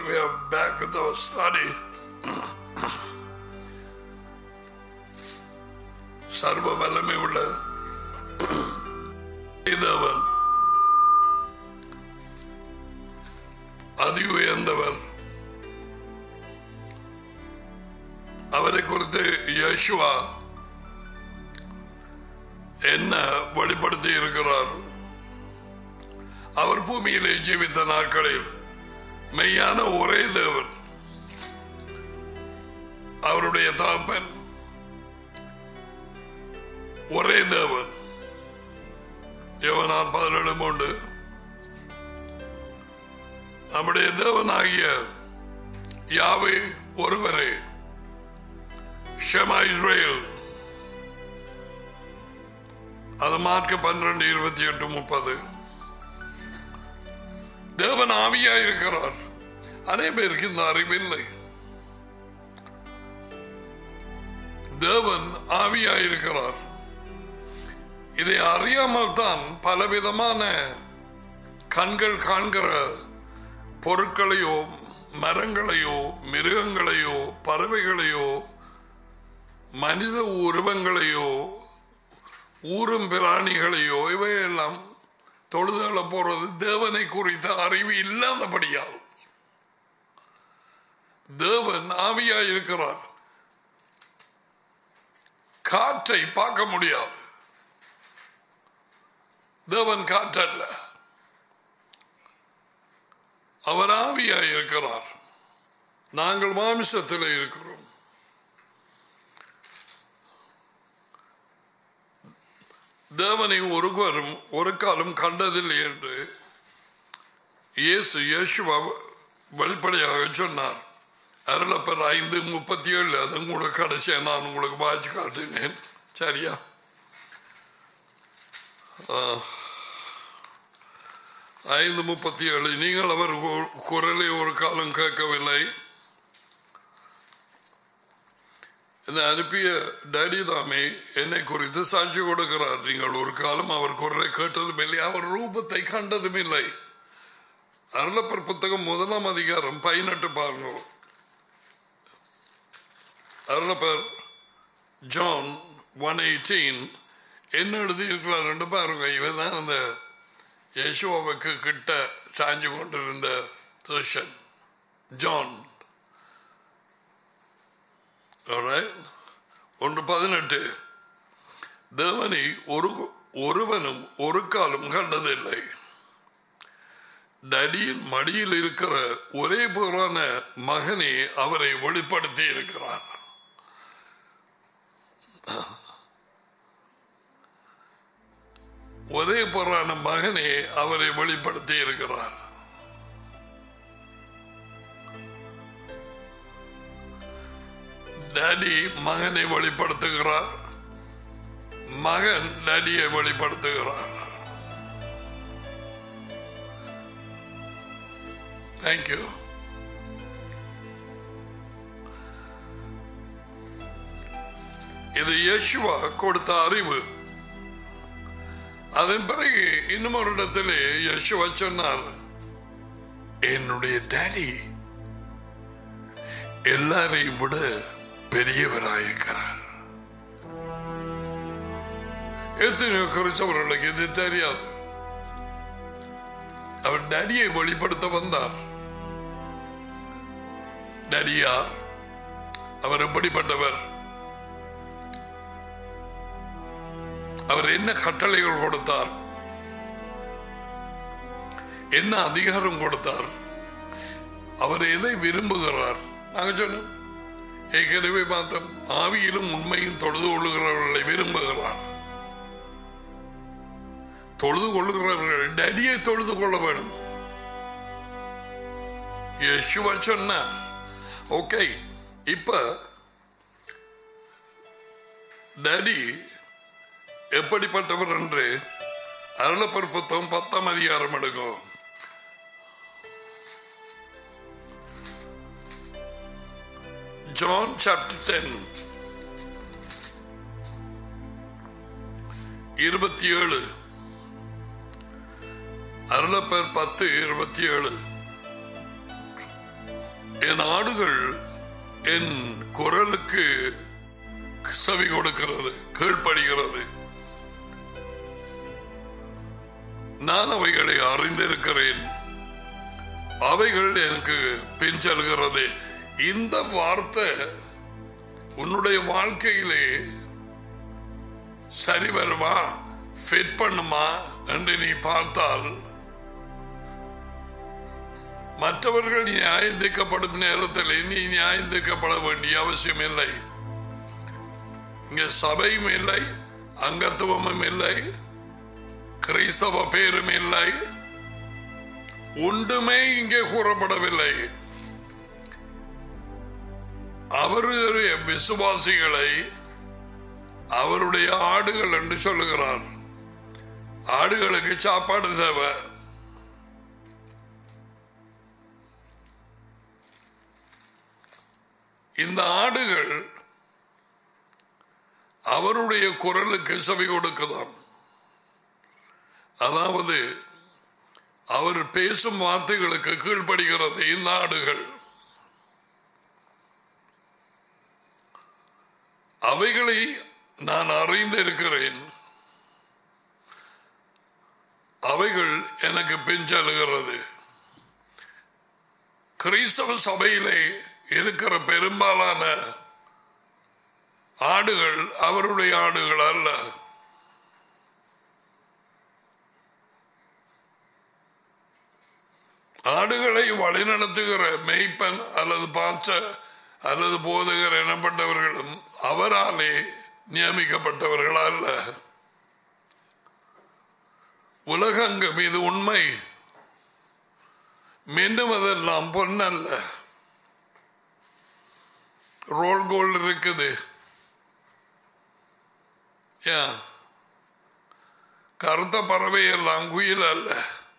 we are back with our study. சர்வ வல்லமை உள்ள தேவன் அதி உயர்ந்தவர் அவரை குறித்து யேசுவா என்ன வெளிப்படுத்தி இருக்கிறார் அவர் பூமியிலே ஜீவித்த நாட்களில் மெய்யான ஒரே தேவன் அவருடைய தாப்பன் ஒரே தேவன் யோவனான் பதினேழு மூன்று நம்முடைய தேவனாகிய யாவே ஒருவரே ஷெமா இஸ்ரேல் அது மார்க் பன்னிரண்டு இருபத்தி எட்டு முப்பது தேவன் ஆவியா இருக்கிறார் அநேக பேருக்கு இந்த அறிவில்லை தேவன் ஆவியா இருக்கிறார் இதை அறியாமல் தான் பலவிதமான கண்கள் காண்கிற பொருட்களையோ மரங்களையோ மிருகங்களையோ பறவைகளையோ மனித உருவங்களையோ ஊரும் பிராணிகளையோ இவையெல்லாம் தொழுதல போறது தேவனை குறித்த அறிவு இல்லாதபடியால் தேவன் ஆவியா இருக்கிறார் காற்றை பார்க்க முடியாது தேவன் காற்றல்ல அவர் ஆவியா இருக்கிறார் நாங்கள் மாமிசத்தில் இருக்கிறோம் தேவனை ஒருவரும் ஒரு காலம் கண்டதில்லை என்று இயேசு இயேசுவா வெளிப்படையாக சொன்னார் அருளப்பர் ஐந்து முப்பத்தி ஏழு அது உங்களுக்கு கடைசியா நான் உங்களுக்கு வாய்ச்சி காட்டினேன் சரியா ஆ. ஐந்து முப்பத்தி ஏழு நீங்கள் அவர் கு- குரலை ஒரு காலம் கேட்கவில்லை என்னை அனுப்பிய டேடி தாமே என்னை குறித்து சாட்சி கொடுக்கிறார் நீங்கள் ஒரு காலம் அவர் குரலை கேட்டதும் இல்லை அவர் ரூபத்தை கண்டதும் இல்லை அருளப்பர் புத்தகம் முதலாம் அதிகாரம் பதினெட்டு பாருங்க அருளப்பர் ஜான் ஒன் எயிட்டீன் என்ன எழுதி இருக்கிறார் பாருங்க இவன் தான் அந்த யேசுவாவுக்கு கிட்ட சாஞ்சு கொண்டிருந்த சிஷ்யன் ஜான் Alright? ஒன்று பதினெட்டு தேவனை ஒரு ஒருவனும் ஒரு காலம் கண்டதில்லை டடியின் மடியில் இருக்கிற ஒரே புறான மகனே அவரை வெளிப்படுத்தி இருக்கிறார் ஒரே புறான மகனே அவரை வெளிப்படுத்தி இருக்கிறார் டாடி மகனை வெளிப்படுத்துகிறார் மகன் டாடியை வெளிப்படுத்துகிறார் தேங்க்யூ இது யேசுவா கொடுத்த அறிவு அதன் பிறகு இன்னும் ஒரு இடத்திலே யேசுவா சொன்னார் என்னுடைய டாடி எல்லாரையும் விட பெரியவராயிருக்கிறார் எத்தனையோ கிறிஸ்தவர்களுக்கு இது தெரியாது அவர் டடியை வெளிப்படுத்த வந்தார் டடியார் அவர் எப்படிப்பட்டவர் அவர் என்ன கட்டளைகள் கொடுத்தார் என்ன அதிகாரம் கொடுத்தார் அவர் எதை விரும்புகிறார் நாங்க சொன்னோம் ஏற்கனவே பார்த்தோம் ஆவியிலும் உண்மையும் தொழுது கொள்ளுகிறவர்களை விரும்புகிறார் தொழுது கொள்ளுகிறவர்கள் டடியை தொழுது கொள்ள வேண்டும் யேசுவா சொன்னார் ஓகே இப்ப டடி எப்படிப்பட்டவர் என்று அருளப்பர் புத்தகம் பத்தாம் அதிகாரம் எடுக்கும் John chapter 10 இருபத்தி ஏழு அருளப்பர் பத்து இருபத்தி ஏழு என் ஆடுகள் என் குரலுக்கு செவி கொடுக்கிறது கீழ்ப்படுகிறது நான் அவைகளை அறிந்திருக்கிறேன் அவைகள் எனக்கு பின் செல்கிறது இந்த வார்த்தை உன்னுடைய வாழ்க்கையிலே சரி வருமா ஃபிட் பண்ணுமா என்று நீ பார்த்தால் மற்றவர்கள் நியாயந்திக்கப்படும் நேரத்தில் நீ நியாயந்திக்கப்பட வேண்டிய அவசியம் இல்லை இங்க சபையும் இல்லை அங்கத்துவமும் இல்லை கிறிஸ்தவ பேரும் இல்லை ஒன்றுமே இங்கே கூறப்படவில்லை அவருடைய விசுவாசிகளை அவருடைய ஆடுகள் என்று சொல்லுகிறார் ஆடுகளுக்கு சாப்பாடு தேவை இந்த ஆடுகள் அவருடைய குரலுக்கு செவி கொடுக்கலாம் அதாவது அவர் பேசும் வார்த்தைகளுக்கு கீழ்ப்படுகிறது இந்த ஆடுகள் அவைகளை நான் அறிந்திருக்கிறேன் அவைகள் எனக்கு பிஞ்சலுகிறது கிறிஸ்தவ சபையிலே இருக்கிற பெரும்பாலான ஆடுகள் அவருடைய ஆடுகள் அல்ல ஆடுகளை வழிநடத்துகிற மெய்ப்பன் அல்லது பாச்ச அல்லது போதகர் எனப்பட்டவர்களும் அவராலே நியமிக்கப்பட்டவர்கள் அல்ல உலகங்கம் இது உண்மை மீண்டும் அதெல்லாம் பொன்னல்ல ரோல் கோல்டு இருக்குது ஏன் கருத்த பறவை எல்லாம் குயில் அல்ல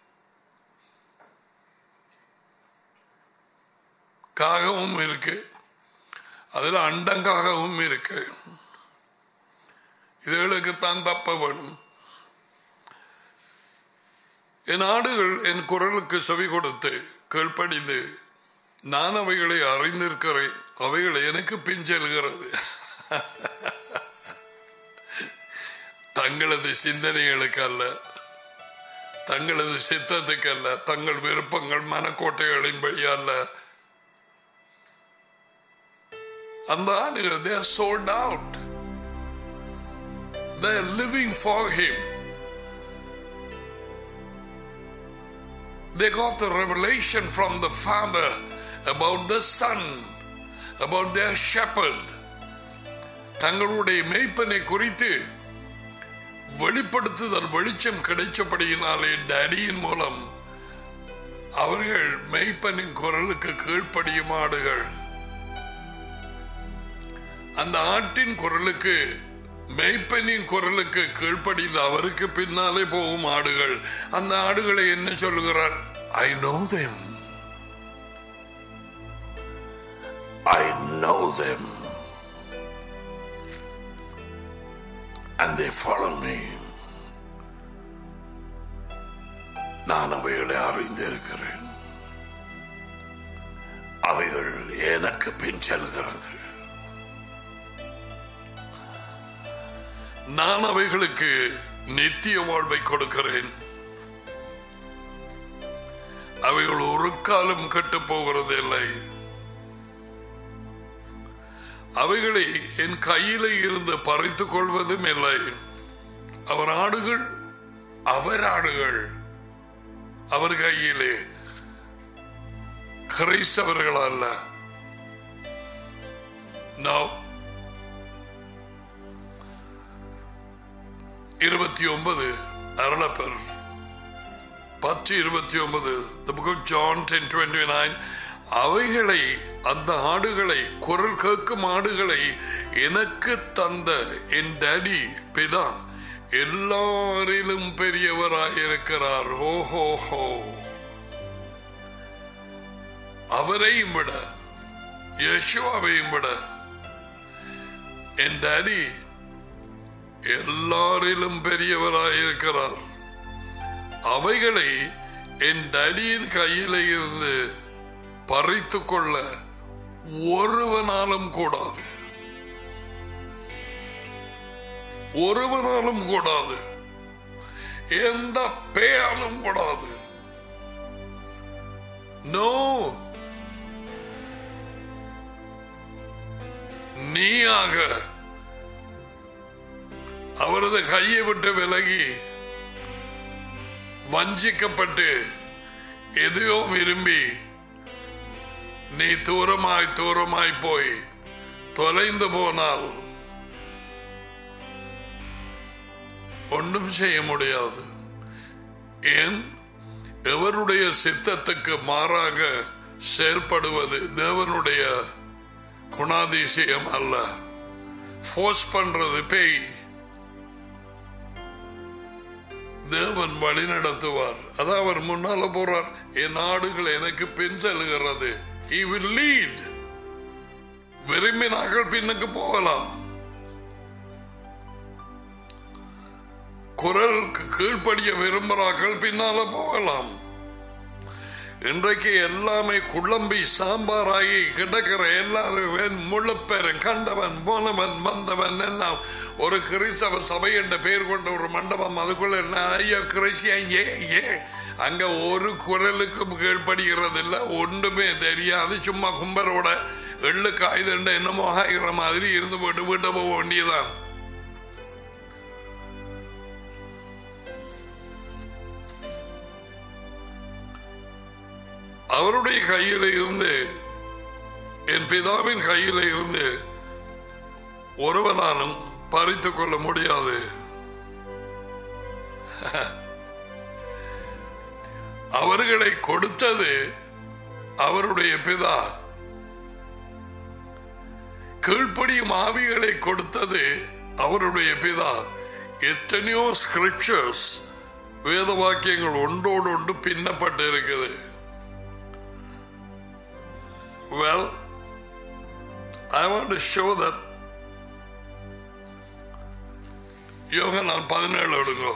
காகவும் இருக்கு அதுல அண்டங்காகவும் இருக்கு இதுகளுக்குத்தான் தப்ப வேணும் என் ஆடுகள் என் குரலுக்கு செவி கொடுத்து கீழ்ப்படிந்து நான் அவைகளை அறிந்திருக்கிறேன் அவைகளை எனக்கு பிஞ்செல்கிறது தங்களது சிந்தனைகளுக்கு அல்ல தங்களது சித்தத்துக்கு அல்ல தங்கள் விருப்பங்கள் மனக்கோட்டைகளின்படி அல்ல அந்த ஆடுகள் they are sold out they are living for him they got the revelation from the father about the son about their shepherd தங்களுடைய மெய்ப்பனை குறித்து வெளிப்படுத்துதல் வெளிச்சம் கிடைச்சபடியினாலே டேடியின் மூலம் அவர்கள் மெய்ப்பனின் குரலுக்கு கீழ்ப்படியும் ஆடுகள் அந்த ஆட்டின் குரலுக்கு மெய்ப்பனின் குரலுக்கு கீழ்ப்படிந்து அவருக்கு பின்னாலே போகும் ஆடுகள் அந்த ஆடுகளை என்ன சொல்லுகிறார் I know them I know them and they follow me நான் அவைகளை அறிந்திருக்கிறேன் அவைகள் எனக்கு பின் செல்கிறது நான் அவைகளுக்கு நித்திய வாழ்வை கொடுக்கிறேன் அவைகள் ஒரு காலம் கெட்டு போகிறது இல்லை அவைகளை என் கையிலே இருந்து பறித்துக் கொள்வதும் இல்லை அவர் ஆடுகள் அவர் ஆடுகள் அவர் கையிலே கிரைஸ்தவர்கள் அல்ல No. இருபத்தி ஒன்பது அருளப்பர் பத்து இருபத்தி ஒன்பது the book of John 10 29 அவைகளை அந்த ஆடுகளை குரல் கேட்கும் ஆடுகளை எனக்கு தந்த என் டேடி பிதா எல்லாரிலும் பெரியவராயிருக்கிறார் ஓஹோ ஹோ அவரையும் விட யேசுவாவையும் விட என் டேடி எல்லாரிலும் பெரியவராயிருக்கிறார் அவைகளை என் டடியின் கையில இருந்து பறித்து கொள்ள ஒருவனாலும் கூடாது ஒருவனாலும் கூடாது எந்த பேயாலும் கூடாது நோ நீயாக அவரது கையை விட்டு விலகி வஞ்சிக்கப்பட்டு எதையோ விரும்பி நீ தூரமாய் தூரமாய் போய் தொலைந்து போனால் ஒன்றும் செய்ய முடியாது ஏன் எவருடைய சித்தத்துக்கு மாறாக செயல்படுவது தேவனுடைய குணாதிசயம் அல்ல ஃபோர்ஸ் பண்றது பேய் தேவன் வழி நடத்துவார் அதான் அவர் முன்னால போறார் என் நாடுகள் எனக்கு பின் செல்கிறது he will lead விரும்பினார்கள் பின்னுக்கு போகலாம் குரல் கீழ்ப்படிய விரும்புகிறார்கள் பின்னால போகலாம் இன்றைக்கு எல்லாமே குழம்பி சாம்பாராகி கிடக்கிற எல்லாரும் முள்ளப்பேரன் கண்டவன் போனவன் வந்தவன் எல்லாம் ஒரு கிறிஸ்தவ சபை என்ற பெயர் கொண்ட ஒரு மண்டபம் அதுக்குள்ள ஐயோ கிறிஸ்டியன் ஏ ஏ அங்க ஒரு குரலுக்கும் கீழ்ப்படுகிறது இல்ல ஒன்றுமே தெரியாது சும்மா கும்பரோட எள்ளு காயுதண்ட என்னமோ ஆகிற மாதிரி இருந்து போட்டு வீட்டை போக வேண்டியதான் அவருடைய கையில இருந்து என் பிதாவின் கையில இருந்து ஒருவனாலும் பறித்துக் கொள்ள முடியாது அவர்களை கொடுத்தது அவருடைய பிதா கீழ்ப்படியும் ஆவிகளை கொடுத்தது அவருடைய பிதா எத்தனையோ ஸ்கிரிப்சர்ஸ் வேத வாக்கியங்கள் ஒன்றோடு ஒன்று பின்னப்பட்டு இருக்குது Well, I want to show that யோகனான் பதினேழு எடுங்கோ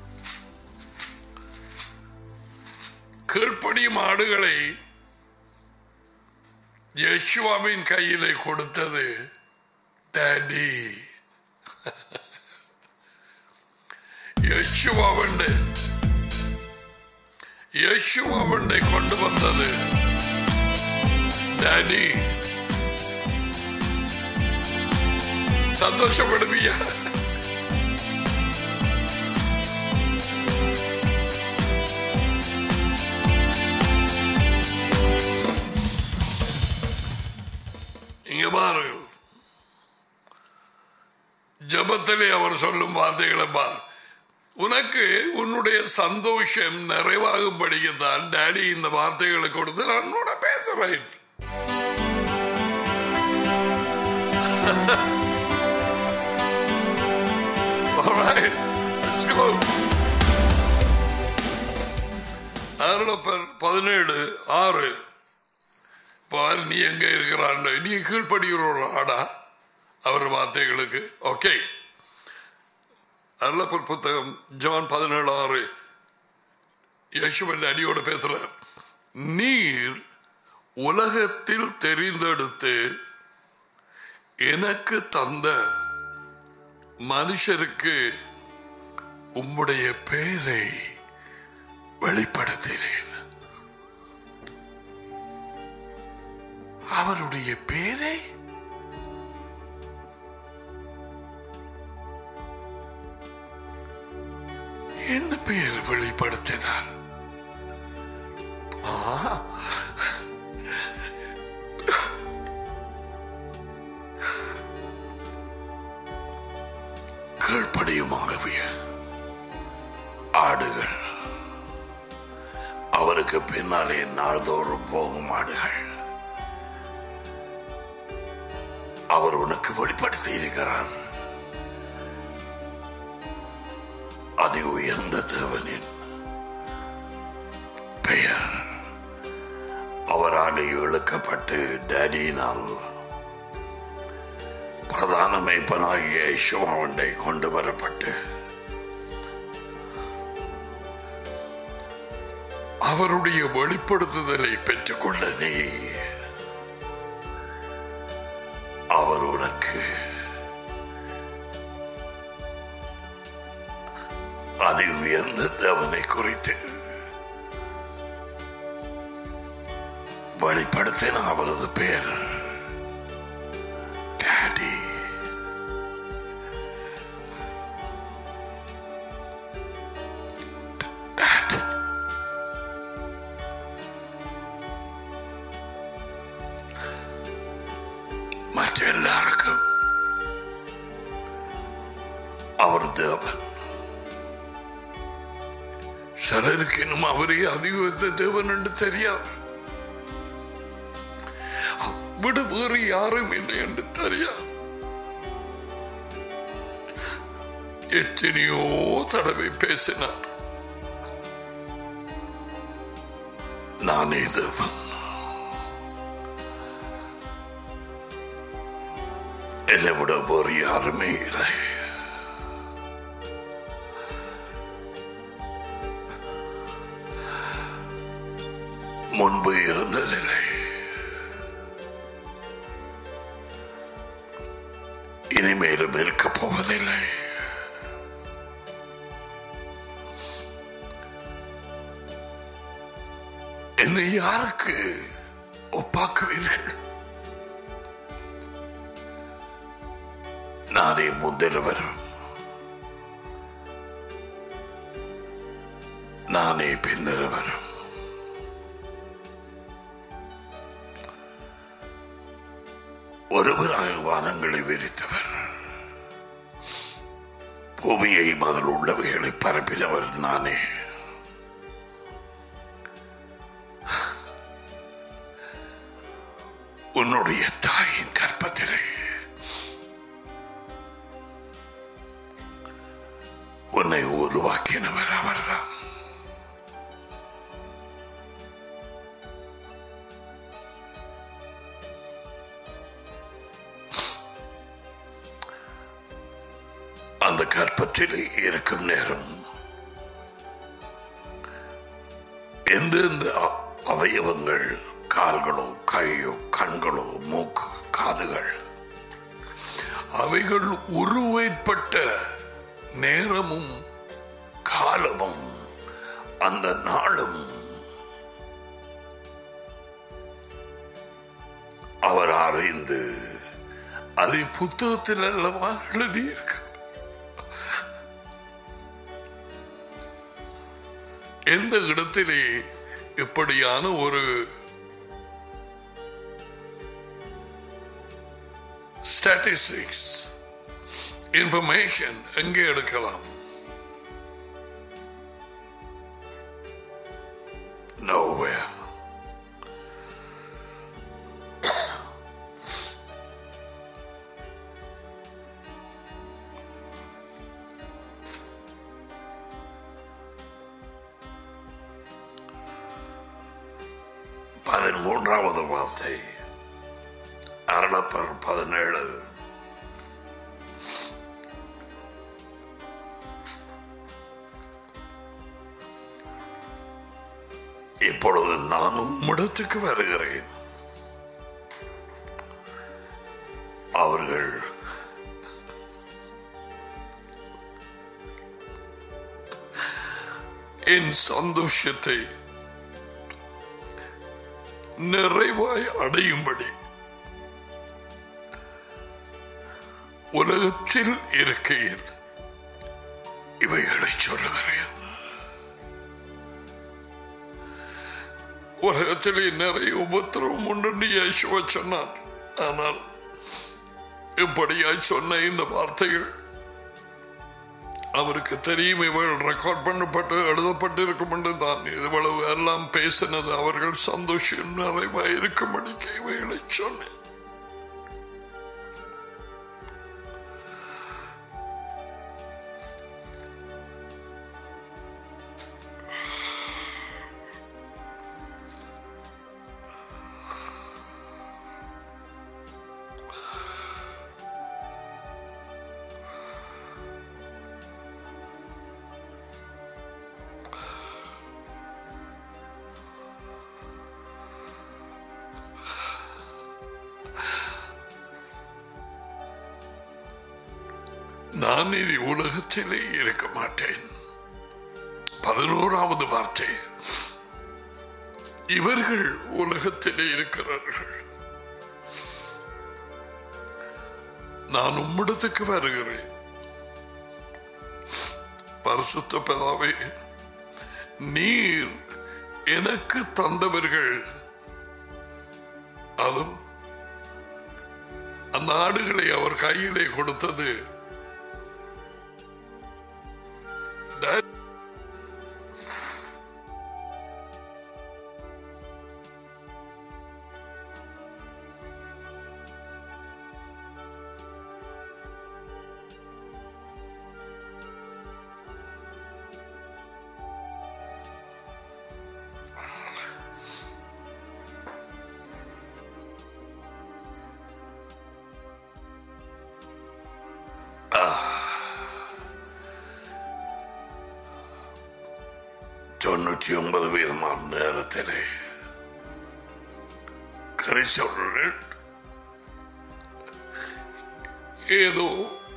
கீழ்ப்படியும் ஆடுகளை யேசுவாவின் கையிலே கொடுத்தது டாடி யேசுவாவண்டை யேசுவாவண்டை கொண்டு வந்தது டாடி சந்தோஷப்படுவியா இங்க பாரு ஜபத்திலே அவர் சொல்லும் வார்த்தைகளை பார் உனக்கு உன்னுடைய சந்தோஷம் நிறைவாகும்படிக்குத்தான் டாடி இந்த வார்த்தைகளை கொடுத்து நான் உன்னோட பேசுறேன் All right, let's go. அருளப்பர் பதினேழு ஆறு பார் நீ எங்க இருக்கிறான் நீ கீழ்ப்படுகிற ஒரு ஆடா அவர் வார்த்தைகளுக்கு ஓகே அருளப்பர் புத்தகம் ஜான் பதினேழு ஆறு யசுவன் அடியோடு பேசுறார் நீர் உலகத்தில் தெரிந்தெடுத்து எனக்கு தந்த மனுஷருக்கு உம்முடைய பெயரை வெளிப்படுத்தினேன் அவருடைய பேரை என்ன பெயர் வெளிப்படுத்தினார் ஆ கீழ்ப்படியுமாகவே ஆடுகள் அவருக்கு பின்னாலே நாள்தோறும் போகும் ஆடுகள் அவர் உனக்கு வெளிப்படுத்தி இருக்கிறார் அதி உயர்ந்த தேவனின் பெயர் அவரால் இழுக்கப்பட்டு டேடியினால் பிரதான மெய்ப்பனாகிய சிவாவண்டை கொண்டு வரப்பட்டு அவருடைய வெளிப்படுத்துதலை பெற்றுக்கொள்ள நீ அவர் உனக்கு அதி உயர்ந்த தேவனை குறித்து வெளிப்படுத்தின அவரது பெயர் டாடி டாட். மற்ற எல்லாருக்கும் அவர் தேவன் சிலருக்கு இன்னும் அவரே அதிக தேவன் என்று தெரியாது விட வேறு யாரும் இல்லை என்று தெரியாது எத்தனையோ தடவை பேசினார் நானே தேவன் என்னை விட வேறு யாருமே இல்லை முன்பு இருந்ததில்லை இனிமேலும் இருக்கப் போவதில்லை என்னை யாருக்கு ஒப்பாக்குவீர்கள் நானே முந்தினவரும் நானே பிந்தினவரும் ஒருவராக வானங்களை விரித்தவர் பூமியை அதில் உள்ளவைகளை பரப்பினவர் நானே உன்னுடைய தாயின் கற்பத்திலே உன்னை உருவாக்கினவர் அவர்தான் அந்த கற்பத்திலே இருக்கும் நேரம் எந்தெந்த அ- அவயவங்கள் கால்களோ கையோ கண்களோ மூக்கு காதுகள் அவைகள் உருவேற்பட்ட நேரமும் காலமும் அந்த நாளும் அவர் அறிந்து அதை புத்தகத்தில் அல்லவா எழுதியிருக்க எந்த இடத்திலே இப்படியான ஒரு ஸ்டாட்டிஸ்டிக்ஸ் இன்ஃபர்மேஷன் எங்கே எடுக்கலாம் Nowhere. பதிமூன்றாவது வார்த்தை அருளப்பர் பதினேழு இப்பொழுது நான் உம்மிடத்துக்கு வருகிறேன் அவர்கள் என் சந்தோஷத்தை நிறைவாய் அடையும்படி உலகத்தில் இருக்கையில் இவைகளை சொல்லுகிறேன் உலகத்திலே நிறைய உபத்திரவம் உண்டு இயேசுவ சொன்னார் ஆனால் இப்படியாய் சொன்ன இந்த வார்த்தைகள் அவருக்கு தெரியும் இவள் ரெக்கார்ட் பண்ணப்பட்டு எழுதப்பட்டிருக்கும் என்று தான் இவ்வளவு எல்லாம் பேசினது அவர்கள் சந்தோஷம் நிறைவாய் இருக்கும்படிக்கு இவைகளை சொன்னேன் நான் இனி உலகத்திலே இருக்க மாட்டேன் பதினோராவது வார்த்தை இவர்கள் உலகத்திலே இருக்கிறார்கள் நான் உம்மிடத்துக்கு வருகிறேன் பரிசுத்த பிதாவே நீர் எனக்கு தந்தவர்கள் அதுவும் அந்த ஆடுகளை அவர் கையிலே கொடுத்தது Dad, தொண்ணூற்றி ஒன்பது வீதமான நேரத்திலே கிறிஸ்தவர்கள் ஏதோ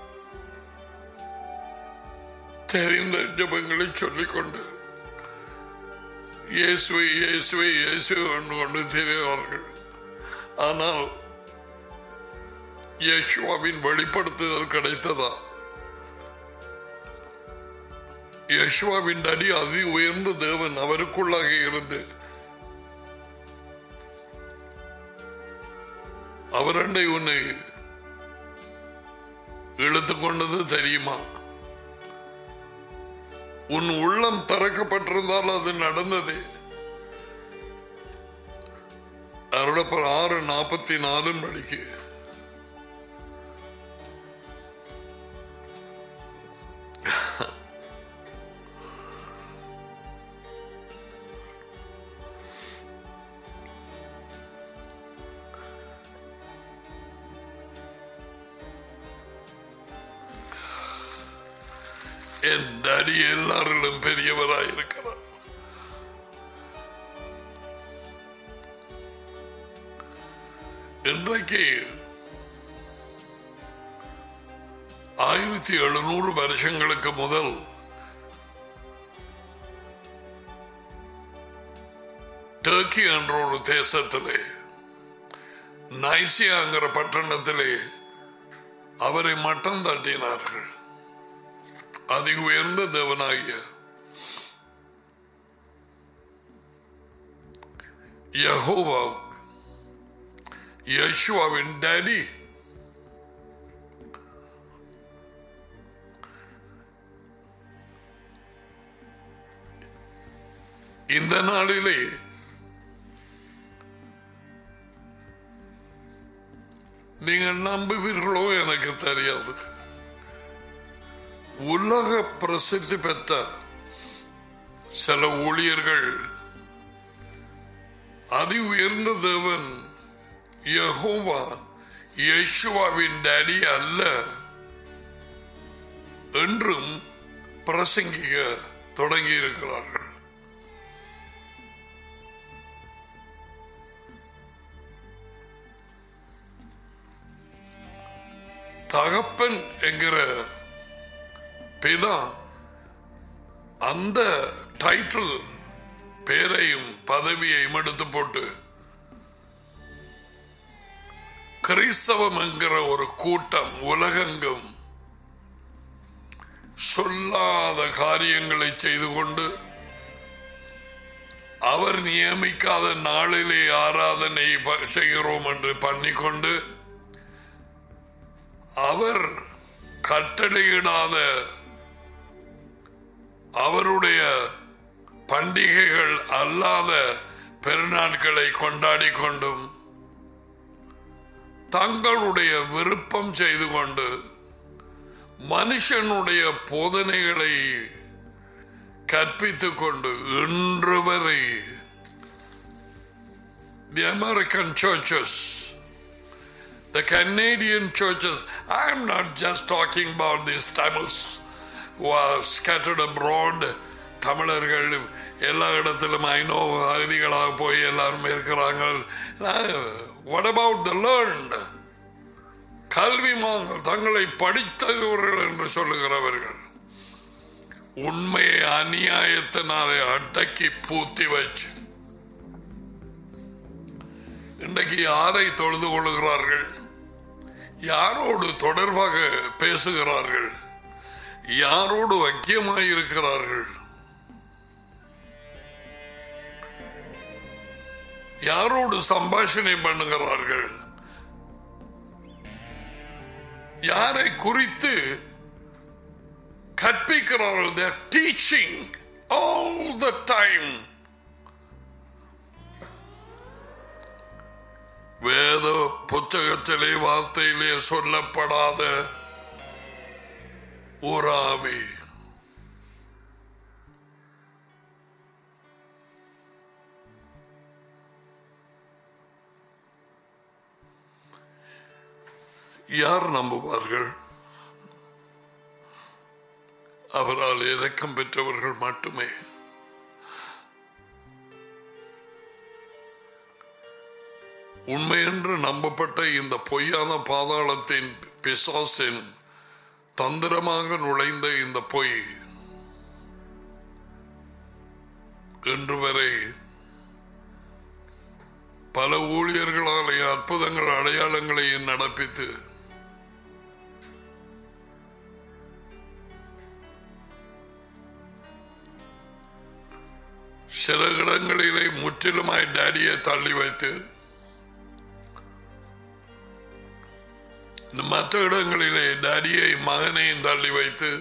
தெரிந்த ஜபங்களை சொல்லிக்கொண்டு இயேசுவை இயேசுவை இயேசுவை என்று கொண்டு தெரிவார்கள் ஆனால் இயேசுவாவின் வெளிப்படுத்துதல் கிடைத்ததா யஷ்வாவின் அடி அதி உயர்ந்த தேவன் அவருக்குள்ளாக இருந்து அவரண்டை உன்னை இழுத்து கொண்டது தெரியுமா உன் உள்ளம் திறக்கப்பட்டிருந்தால் அது நடந்தது அருளப்பர் ஆறு நாற்பத்தி நாலு மணிக்கு என் டாடி எல்லாரிலும் பெரியவராயிருக்கிறார் இன்றைக்கு ஆயிரத்தி எழுநூறு வருஷங்களுக்கு முதல் டர்க்கி என்ற ஒரு தேசத்திலே நைசியாங்கிற பட்டணத்திலே அவரை மட்டம் தட்டினார்கள் அதி உயர்ந்த தேவனாகிய யஹோவா யஷ்வாவின் டேடி இந்த நாளிலே நீங்கள் நம்புவீர்களோ எனக்கு தெரியாது உலக பிரசித்தி பெற்ற சில ஊழியர்கள் அதி உயர்ந்த தேவன் யஹோவா யேசுவாவின் டேடி அல்ல என்றும் பிரசங்கிக்க தொடங்கி இருக்கிறார்கள் தகப்பன் என்கிற பிதா அந்த டைட்டில் பேரையும் பதவியையும் எடுத்து போட்டு கிறிஸ்தவம் என்கிற ஒரு கூட்டம் உலகெங்கும் சொல்லாத காரியங்களை செய்து கொண்டு அவர் நியமிக்காத நாளிலே ஆராதனை ப- செய்கிறோம் என்று பண்ணிக்கொண்டு அவர் கட்டளையிடாத அவருடைய பண்டிகைகள் அல்லாத பெருநாட்களை கொண்டாடி கொண்டும் தங்களுடைய விருப்பம் செய்து கொண்டு மனுஷனுடைய போதனைகளை கற்பித்துக் கொண்டு இன்று வரை the American churches the Canadian churches. I'm not just talking about these Tamils who are scattered abroad. தமிழர்கள் எல்லா இடத்திலும் ஐநோ அகதிகளாக போய் எல்லாரும் இருக்கிறாங்க வாட் அபவுட் த லேர்ன்ட் கல்விமான்கள் தங்களை படித்தவர்கள் என்று சொல்லுகிறவர்கள் உண்மையை அநியாயத்தினாலே அடக்கி பூத்தி வச்சு இன்றைக்கு யாரை தொழுது கொள்கிறார்கள் யாரோடு தொடர்பாக பேசுகிறார்கள் யாரோடு ஐக்கியமாய் இருக்கிறார்கள் யாரோடு சம்பாஷணை பண்ணுகிறார்கள் யாரை குறித்து கற்பிக்கிறார்கள் their teaching all the time வேத புத்தகத்திலே வார்த்தையிலே சொல்லப்படாத ஒரு ஆவி யார் நம்புவார்கள் அவரால் இரக்கம் பெற்றவர்கள் மட்டுமே உண்மையென்று நம்பப்பட்ட இந்த பொய்யான பாதாளத்தின் பிசாசின் தந்திரமாக நுழைந்த இந்த பொய் இன்று வரை பல ஊழியர்களாலே அற்புதங்கள் அடையாளங்களையும் நடப்பித்து சில இடங்களிலே முற்றிலுமாய் டேடியை தள்ளி வைத்து மற்ற இடங்களிலே டேடியை மகனையும் தள்ளி வைத்து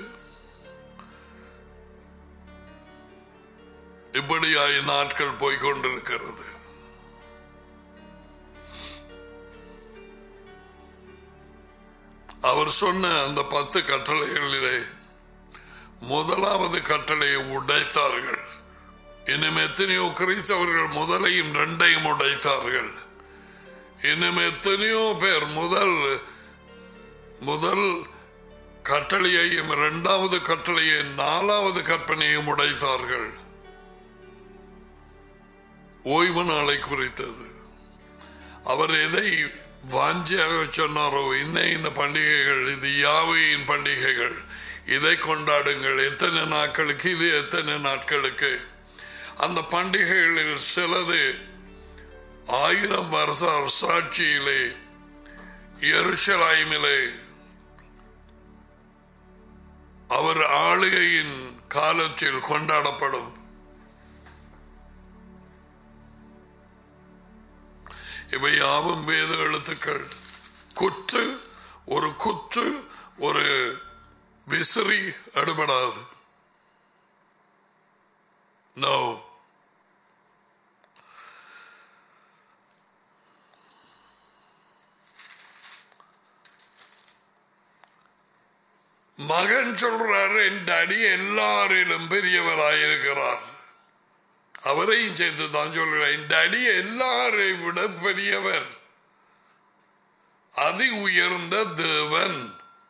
இப்படியாய் நாட்கள் போய்கொண்டிருக்கிறது அவர் சொன்ன அந்த பத்து கட்டளைகளிலே முதலாவது கட்டளையை உடைத்தார்கள் இன்னும் எத்தனையோ கிறிஸ்தவர்கள் முதலையும் ரெண்டையும் உடைத்தார்கள் இன்னும் எத்தனையோ பேர் முதல் முதல் கட்டளையையும் இரண்டாவது கட்டளையை நாலாவது கற்பனையும் உடைத்தார்கள் ஓய்வு நாளை குறித்தது அவர் எதை வாஞ்சியாக சொன்னாரோ இன்ன இந்த பண்டிகைகள் இது யாவையின் பண்டிகைகள் இதை கொண்டாடுங்கள் எத்தனை நாட்களுக்கு இது எத்தனை நாட்களுக்கு அந்த பண்டிகைகளில் சிலது ஆயிரம் வருஷ சாட்சியிலே எருசலாய்மிலே அவர் ஆளுகையின் காலத்தில் கொண்டாடப்படும் இவை யாவும் வேத எழுத்துக்கள் குற்று ஒரு குற்று ஒரு விசிறி அடுபடாது நோ மகன் சொல்றார் என் அடி எல்லாரிலும் பெரியவராயிருக்கிறார் அவரையும் சேர்த்து தான் சொல்கிறார் என் அடி எல்லாரை விட பெரியவர் அதி உயர்ந்த தேவன்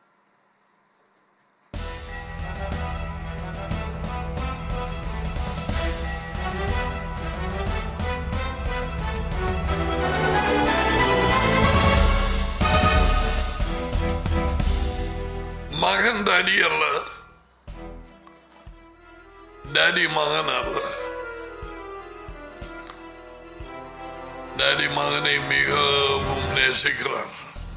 மகன் டாடி அல்ல டாடி மகன் அல்ல டாடி மகனை மிகவும் நேசிக்கிறார்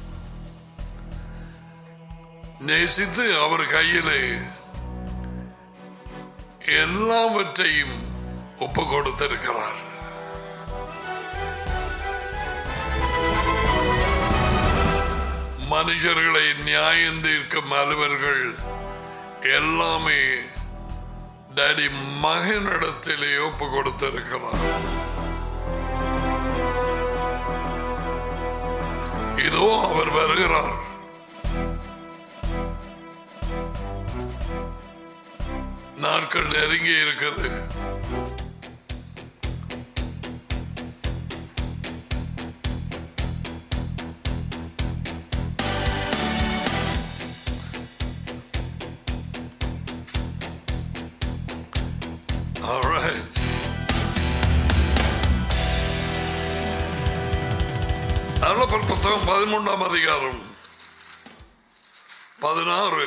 நேசித்து அவர் கையிலே எல்லாவற்றையும் ஒப்பு கொடுத்திருக்கிறார் மனுஷர்களை நியாயம் தீர்க்கும் அலுவல்கள் எல்லாமே டாடி மகனிடத்திலே ஒப்பு கொடுத்திருக்கிறார் இதோ அவர் வருகிறார் நாட்கள் நெருங்கி இருக்கிறது All right. அருளப்பர் புத்தகம் பதிமூன்றாம் அதிகாரம் பதினாறு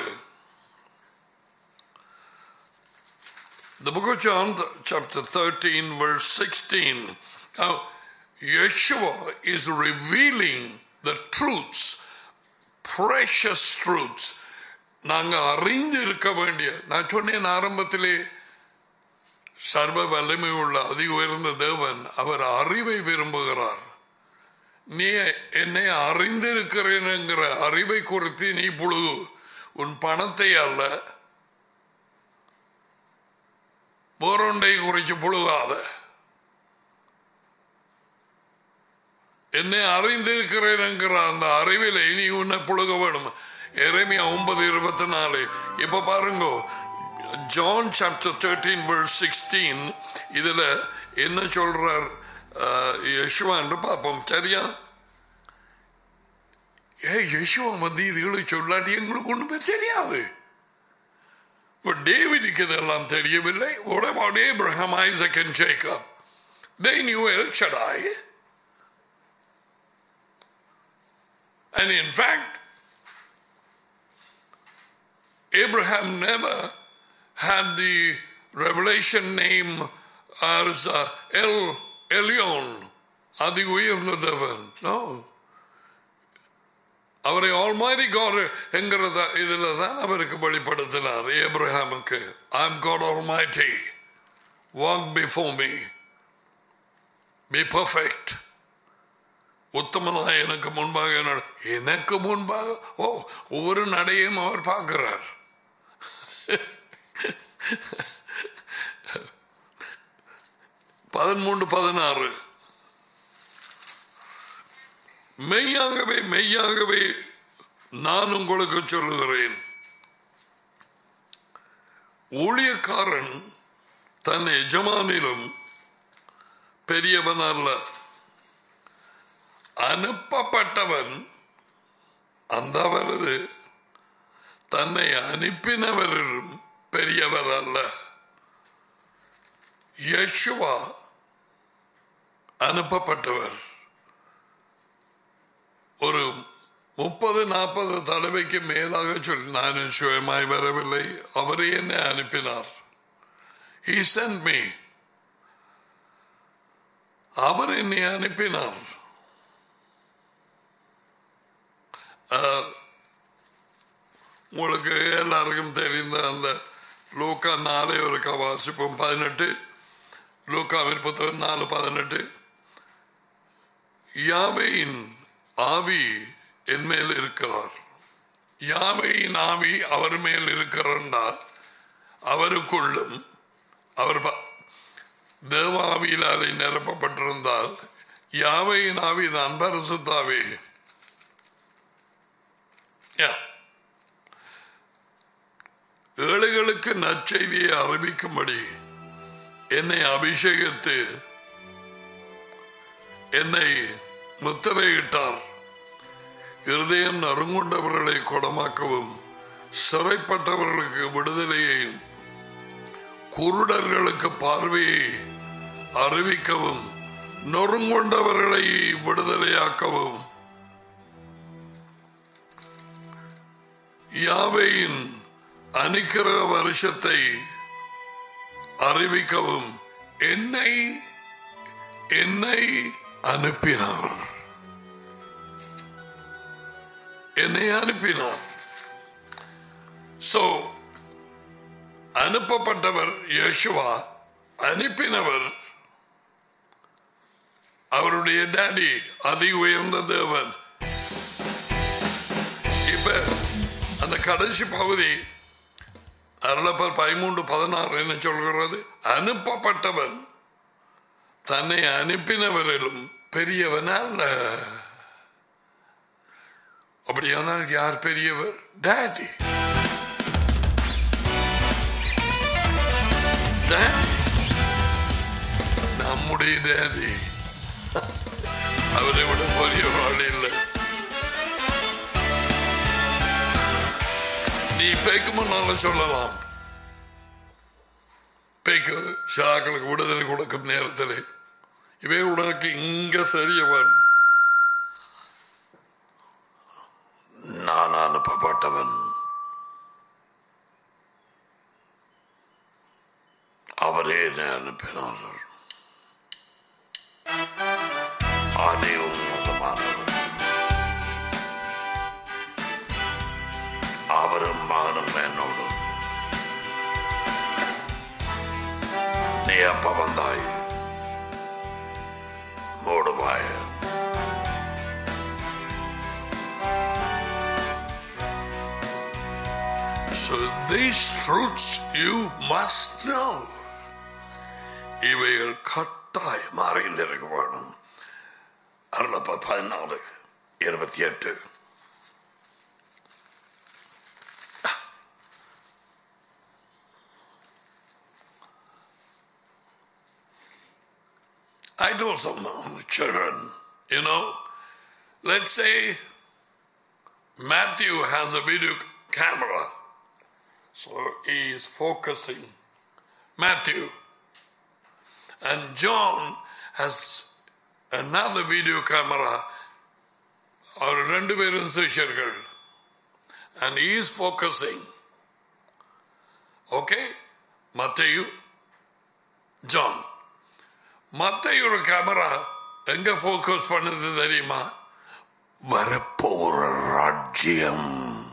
The book of John, chapter 13, verse 16. Now, Yeshua is revealing the truths, precious truths. நாங்க அறிந்து இருக்க வேண்டிய நான் சொன்னேன் ஆரம்பத்திலே சர்வ வல்லமை உள்ள அதி உயர்ந்த தேவன் அவர் அறிவை விரும்புகிறார் நீ என்னை அறிந்திருக்கிறேனுங்கிற அறிவை குறித்து நீ புழுகு உன் பணத்தை அல்ல வேறொன்றை குறித்து புழுகாத என்னை அறிந்திருக்கிறேனுங்கிற அந்த அறிவிலை நீ உன்னை புழுக வேணும் எரேமியா ஒன்பது இருபத்தி நாலு இப்ப பாருங்க John chapter thirteen verse sixteen இதுல என்ன சொல்றார் அஹ், யெஷுவா என்று பார்ப்போம் சரியா ஏ யெஷுவா வந்து இதுகளை சொல்லாட்டி எங்களுக்கு ஒண்ணுமே தெரியாது But டேவிடுக்கு இதெல்லாம் தெரியவில்லை What about Abraham, Isaac and Jacob? They knew El Shaddai. And in fact, Abraham never had the revelation name as uh, El Elyon, Adi உயர்ந்த தேவன். No. அவரை ஆல்மைரி காட் என்கிறத இதுல தான் அவருக்கு வெளிப்படுத்தினார் ஏப்ரஹாமுக்கு I am God almighty walk before me be perfect உத்தமனாய் எனக்கு முன்பாக நட- எனக்கு முன்பாக ஓ ஒவ்வொரு நடையும் அவர் பார்க்கிறார் பதிமூன்று பதினாறு மெய்யாகவே மெய்யாகவே நான் உங்களுக்கு சொல்லுகிறேன் ஊழியக்காரன் தன் எஜமானிலும் பெரியவன் அல்ல அனுப்பப்பட்டவன் அந்த அவரது தன்னை அனுப்பினவரிலும் பெரியவர் அல்ல யேசுவா அனுப்பப்பட்டவர் ஒரு முப்பது நாற்பது தடவைக்கு மேலாக சொல்லி நான் சுயமாய் வரவில்லை அவரே என்னை அனுப்பினார் He sent me. அவர் என்னை அனுப்பினார் அஹ், உங்களுக்கு எல்லாருக்கும் தெரிந்த அந்த லூக்கா நாளை ஒரு வாசிப்போம் பதினெட்டு லூக்காவின் புத்தகம் நாலு பதினெட்டு யாவையின் ஆவி என் மேல் இருக்கிறார் யாவையின் ஆவி அவர் மேல் இருக்கிறார் அவருக்குள்ளும் அவர் ப- தேவ ஆவியிலாலே நிரப்பப்பட்டிருந்தால் யாவையின் ஆவி தான் பரிசுத்தாவே Yeah. ஏழைகளுக்கு நற்செய்தியை அறிவிக்கும்படி என்னை அபிஷேகித்து என்னை முத்திரையிட்டார் இருதயம் நறுங்குண்டவர்களை குணமாக்கவும் சிறைப்பட்டவர்களுக்கு விடுதலையையும் குருடர்களுக்கு பார்வையை அறிவிக்கவும் நொறுங்குண்டவர்களை விடுதலையாக்கவும் யாவையின் அனுக்கிரக வருஷத்தை அறிவிக்கவும் என்னை என்னை அனுப்பினார் என்னை அனுப்பினார் சோ அனுப்பப்பட்டவர் யேசுவா அனுப்பினவர் அவருடைய டாடி அதி உயர்ந்த தேவன் இப்ப அந்த கடைசி பகுதி அருளப்பர் பதிமூன்று பதினாறு என்ன சொல்கிறது அனுப்பப்பட்டவன் தன்னை அனுப்பினவரிலும் பெரியவன் அல்ல அப்படியானால் யார் பெரியவர் டாடி டாடி நம்முடைய டாடி அவரை விட பெரியவரால் இல்லை நீ பேக்கு முன்னால சொல்லலாம் பேக்கு ஷாக்களுக்கு விடுதலை கொடுக்கும் நேரத்தில் இவை உனக்கு இங்க சரியவன் நான் அனுப்பப்பட்டவன் அனுப்பினார் அதே உன்னதமானவர் அவரும் மகனும் என்னோடு நீ அப்ப வந்தாய் மூடுவாய So these truths you must know. இவைகள் கட்டாயம் அறிந்திருக்க வேணும் அருளப்ப பதினாலு இருபத்தி எட்டு I told some children, you know, let's say Matthew has a video camera, so he is focusing. Matthew. And John has another video camera, அவர் ரெண்டு பேரும் சிஷ்யர்கள் and he is focusing. Okay? மத்தையு ஜான் மத்தையோட கேமரா எங்க focus பண்ணுது தெரியுமா வரப்போற ராஜ்யம்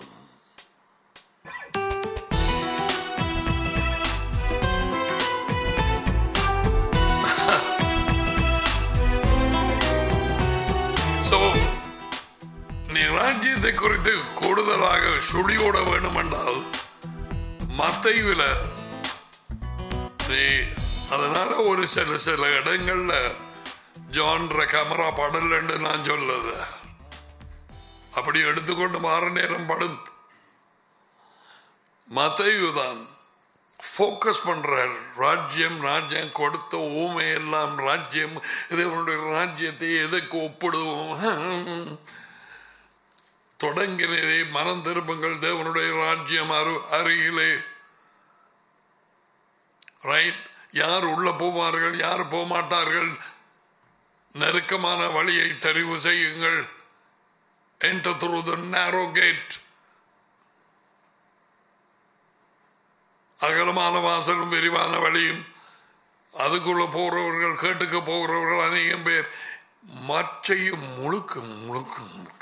So, நீ ராஜ்யத்தை குறித்து கூடுதலாக சுழியோட வேண்டும் என்றால் மத்தையில நீ அதனால ஒரு சில சில இடங்கள்ல ஜான்ற கேமரா படலன்னு நான் சொல்லுது அப்படி எடுத்துக்கொண்டு மாற நேரம் படும் மத்தையு தான் ஃபோக்கஸ் பண்றார் ராஜ்யம் ராஜ்யம் கொடுத்த ஊமை எல்லாம் ராஜ்யம் இதனுடைய ராஜ்யத்தை எதற்கு ஒப்பிடுவோம் தொடங்கினதே மனம் திரும்புங்கள் தேவனுடைய ராஜ்யம் அரு அருகிலே ரைட் யார் உள்ள போவார்கள் யார் போக மாட்டார்கள் நெருக்கமான வழியை தெரிவு செய்யுங்கள் enter through the narrow gate அகலமான வாசலும் விரிவான வழியும் அதுக்குள்ள போறவர்கள் கேட்டுக்க போகிறவர்கள் அநேகம் பேர் மற்றையும் முழுக்க முழுக்க முழுக்க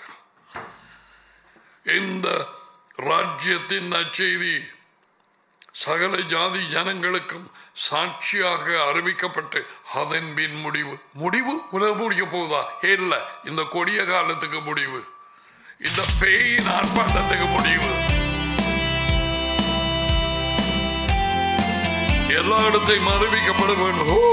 இந்த ராஜ்யத்தின் நற்செய்தி சகல ஜாதி ஜனங்களுக்கும் சாட்சியாக அறிவிக்கப்பட்டு அதன் பின் முடிவு முடிவு உலக முடிய போகுதா இல்ல இந்த கொடிய காலத்துக்கு முடிவு இந்த பேயின் ஆர்ப்பாட்டத்துக்கு முடிவு எல்லா இடத்தையும் அறிவிக்கப்பட வேண்டும் ஓ!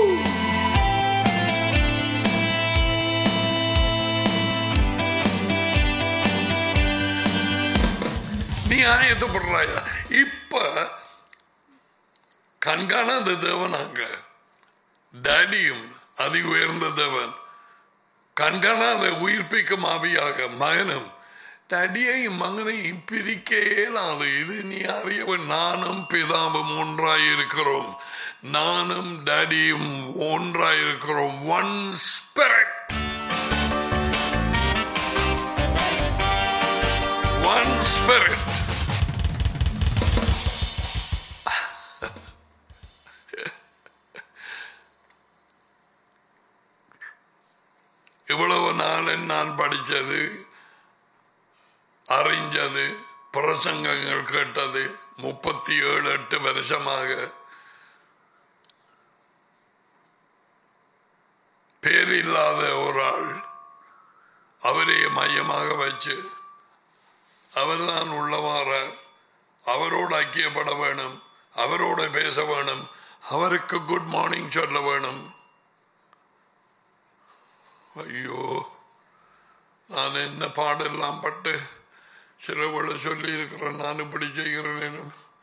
நீ ஆயத்தப்படுறாயா இப்ப கண்காணாத தேவனாங்க டேடியும் அதி உயர்ந்த தேவன் கண்காணாத உயிர்ப்பிக்கும் ஆவியாக மகனும் டடியையும் மகனையும் பிரிக்க இயலாது இது நீ அறியவன் நானும் பிதாவும் ஒன்றாயிருக்கிறோம் நானும் டேடியும் ஒன்றாயிருக்கிறோம் ஒன் ஸ்பிரிட் ஒன் ஸ்பிரிட் இவ்வளவு நாள் நான் படித்தது அறிஞ்சது பிரசங்கங்கள் கேட்டது முப்பத்தி ஏழு எட்டு வருஷமாக பேரில்லாத ஒரு ஆள் அவரே மையமாக வச்சு அவர்தான் உள்ளவார அவரோடு ஐக்கியப்பட வேணும் அவரோட பேச வேணும் அவருக்கு குட் மார்னிங் சொல்ல வேணும் ஐயோ நான் என்ன பாடெல்லாம் பட்டு சிலவளை சொல்லி இருக்கிறேன் நான் இப்படி செய்கிறேன்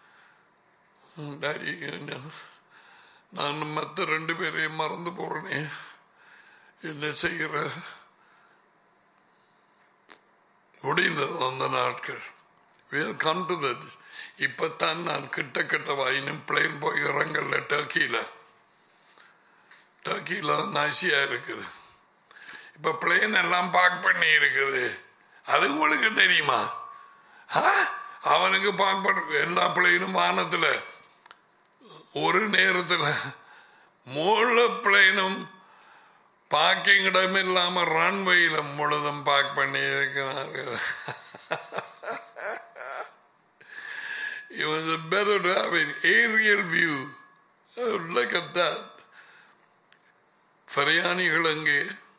டாடி நான் மற்ற ரெண்டு பேரையும் மறந்து போறேனே என்ன செய்கிற முடிந்தது அந்த நாட்கள் வில் கம் டு தட் இப்பத்தான் நான் கிட்ட கிட்ட வாயினும் பிளேன் போய் இறங்கல டர்க்கியில் டர்க்கியில் நாசியா இருக்குது இப்ப பிளேன் எல்லாம் பார்க் பண்ணி இருக்குது அது உங்களுக்கு தெரியுமா ஆ? அவனுக்கு பார்க் பண்ண எல்லா பிளேனும் வானத்துல ஒரு நேரத்துல மூல பிளேனும் பார்க்கிங் இடம் இல்லாம ரன்வேயில முழுதும் பார்க் பண்ணி இருக்கிறார்கள் It was better to have an aerial view. Oh, look at that. பிரயாணிகள் அங்கே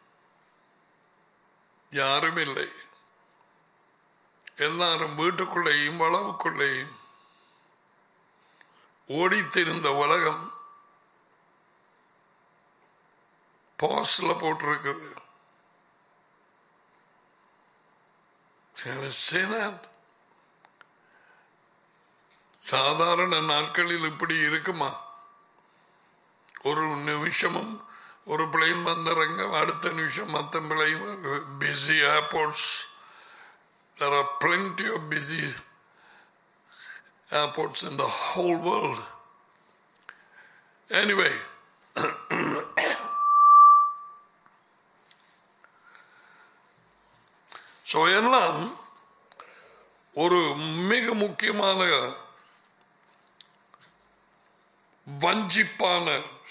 யாரும் இல்லை எல்லாரும் வீட்டுக்குள்ளேயும் வளவுக்குள்ளேயும் ஓடித்திருந்த உலகம் பாஸ்ல போட்டிருக்குது Say that. சாதாரண நாட்களில் இப்படி இருக்குமா ஒரு நிமிஷமும் ஒரு பிளேன் வந்திறங்க அடுத்த நிமிஷம் மற்ற plane busy airports there are plenty of busy airports in the whole world anyway so எல்லாம் ஒரு மிக முக்கியமான வஞ்சிப்பான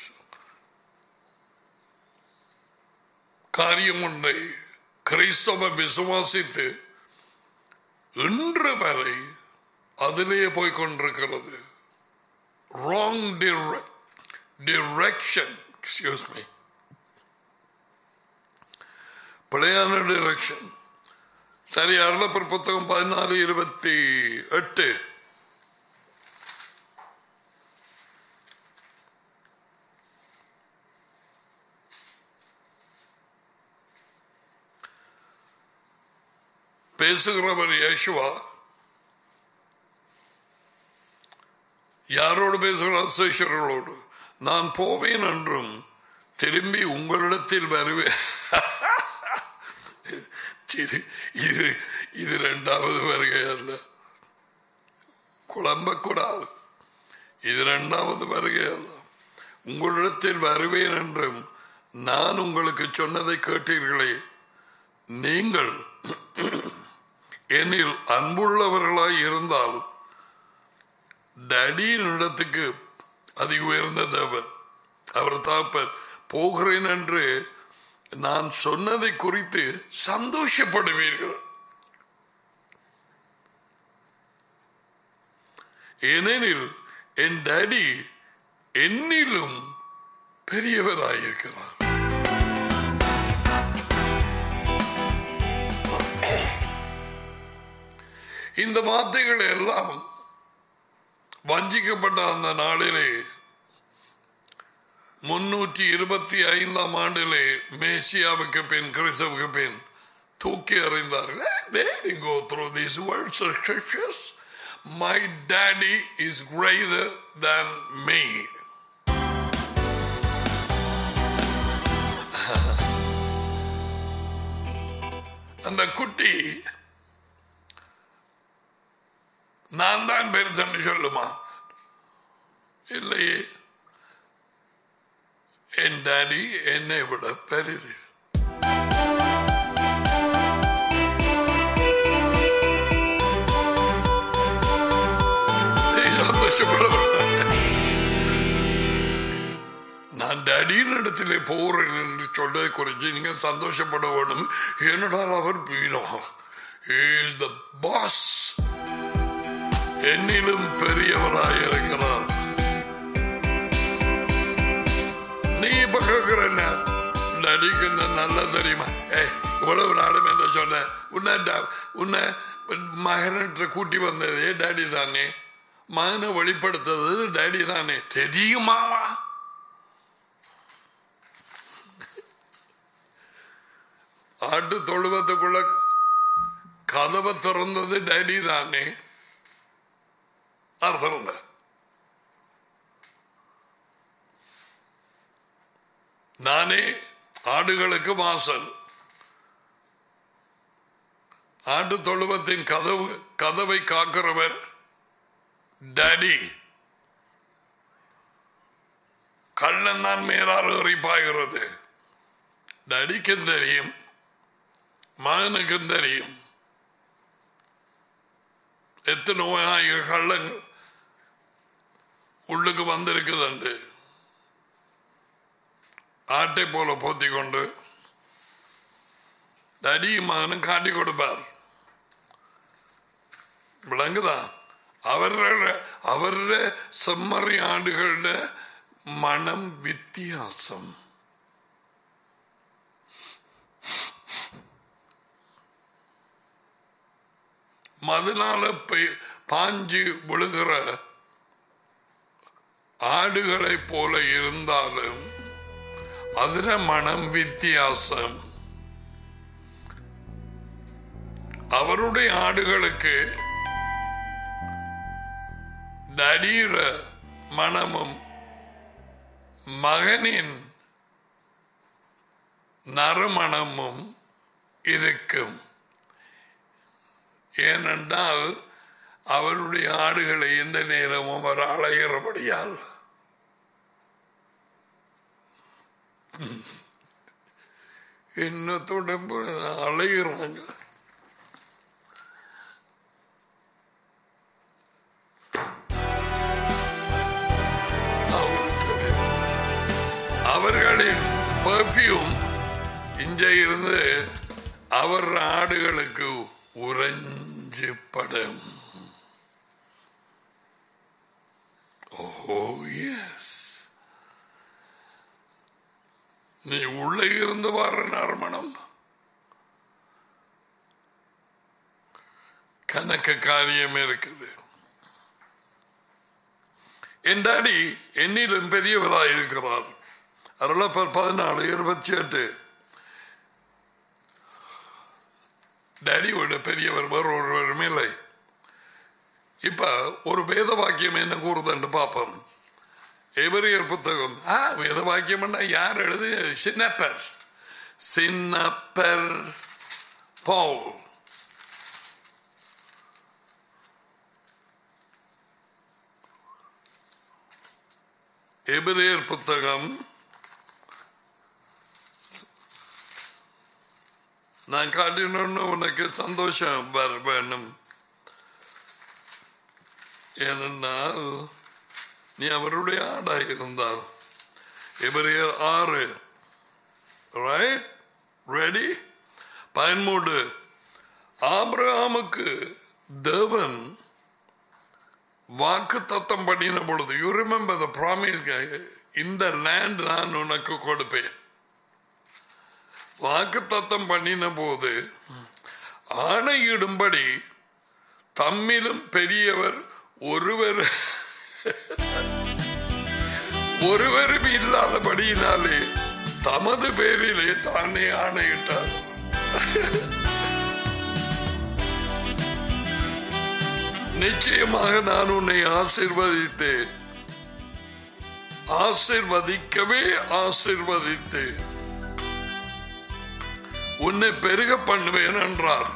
காரியம் ஒன்றை கிறிஸ்தவ விசுவாசித்து இன்று வரை அதிலே போய் கொண்டிருக்கிறது ராங் டிரெக்ஷன் எக்ஸ்கியூஸ் மீ பிழையான டிரெக்ஷன் சரி அருளப்பர் புத்தகம் பதினாலு இருபத்தி எட்டு பேசுகிறவர் யேசுவா யாரோடு பேசுகிறார் சேஷர்களோடு நான் போவேன் என்றும் திரும்பி உங்களிடத்தில் வருவேன் சரி இது இது ரெண்டாவது வருகை அல்ல குழம்பக்கூடாது இது ரெண்டாவது வருகை அல்ல உங்களிடத்தில் வருவேன் என்றும் நான் உங்களுக்கு சொன்னதை கேட்டீர்களே நீங்கள் என்னில் அன்புள்ளவர்களாய் இருந்தால் டடியின் இடத்துக்கு அதிக உயர்ந்த தேவர் அவர் தாப்பர் போகிறேன் என்று நான் சொன்னதை குறித்து சந்தோஷப்படுவீர்கள் ஏனெனில் என் டேடி என்னிலும் பெரியவராயிருக்கிறார் இந்த வார்த்தைகள் எல்லாம் வஞ்சிக்கப்பட்ட அந்த நாளிலே முன்னூற்றி இருபத்தி ஐந்தாம் ஆண்டிலே மேசியாவுக்கு பின் கிறிஸ்தவுக்கு பின் தூக்கி அறிந்தார்கள் They didn't go through these words of scriptures. My daddy is greater than me. அந்த குட்டி நான் தான் பெருசன்னு சொல்லுமா இல்லையே என் டாடி என்னை விட பெரிது நீ சந்தோஷப்பட நான் டேடியின் இடத்திலே போகிறேன் என்று சொல்றதை குறித்து நீங்கள் சந்தோஷப்பட வேண்டும் ஏனென்றால் அவர் பீனோ இஸ் த பாஸ் என்னிலும் பெரியவராய் இருக்கிறார் நீ இப்ப கேட்கிற என்ன நடிக்கு நல்லா தெரியுமா ஏ இவ்வளவு நாளும் என்ன சொன்ன உன்னை ட- உன்னை மகனற்ற கூட்டி வந்ததே டேடி தானே மகனை வெளிப்படுத்துறது டேடி தானே தெரியுமாவா ஆட்டு தொழுவத்துக்குள்ள கதவை திறந்தது டேடி தானே அர்த்தம் இல்லை நானே ஆடுகளுக்கு வாசல் ஆட்டு தொழுவத்தின் கதவு கதவை காக்கிறவர் டாடி கள்ளன் தான் மேலால் ஏறி பாய்கிறது டாடிக்கும் தெரியும் மகனுக்கும் தெரியும் எத்தனை ஆயிரம் கள்ளன் உள்ளுக்கு வந்திருக்குதுண்டு ஆட்டை போல போத்தி கொண்டு அடியும் மகனும் காட்டி கொடுப்பார் விளங்குதா அவരുടെ അവരുടെ செம்மறி ஆடுകളുടെ മണം വ്യത്യാസം மதுனால பெய்- பாஞ்சு விழுகிற ஆடுகளைப் போல இருந்தாலும் அதுல மனம் வித்தியாசம் அவருடைய ஆடுகளுக்கு நடிகிற மனமும் மகனின் நறுமணமும் இருக்கும் ஏனென்றால் அவருடைய ஆடுகளை எந்த நேரமும் அவர் அலைகிறபடியால் என்னத்தோட அலைகிறாங்க அவருக்கு அவர்களின் பெர்ஃப்யூம் இங்க இருந்து அவர் ஆடுகளுக்கு உறைஞ்சு படும் ஓ எஸ் நீ உள்ளே இருந்து வர நறுமணம் கணக்கு காரியம் இருக்குது என் டாடி என்னிலும் பெரியவராய் இருக்கிறார் அருளப்பர் பதினாலு இருபத்தி எட்டு டாடியோட பெரியவர் வேறு ஒருவரும் இல்லை இப்ப ஒரு வேத வாக்கியம் என்ன கூறுதுன்னு பார்ப்போம் எவரியர் புத்தகம் ஆ வேத வாக்கியம் யார் எழுது சின்னப்பர் சின்னப்பர் பவுல் எபிரேயர் புத்தகம் நான் காட்டினோன்னு உனக்கு சந்தோஷம் வர வேணும் ஏனென்றால் நீ அவருடைய ஆடாக இருந்தால் எபிரேயர் ஆறு ரைட் ரெடி பயன்மூடு ஆபிரகாமுக்கு தேவன் வாக்கு தத்தம் பண்ணின பொழுது யூ ரிமெம்பர் த ப்ராமிஸ் இந்த லேண்ட் நான் உனக்கு கொடுப்பேன் வாக்கு தத்தம் பண்ணின போது ஆணையிடும்படி தம்மிலும் பெரியவர் ஒருவர் ஒருவரும் இல்லாதபடியினாலே தமது பேரிலே தானே ஆணையிட்டார் நிச்சயமாக நான் உன்னை ஆசிர்வதித்து ஆசிர்வதிக்கவே ஆசிர்வதித்து உன்னை பெருக பண்ணுவேன் என்றார்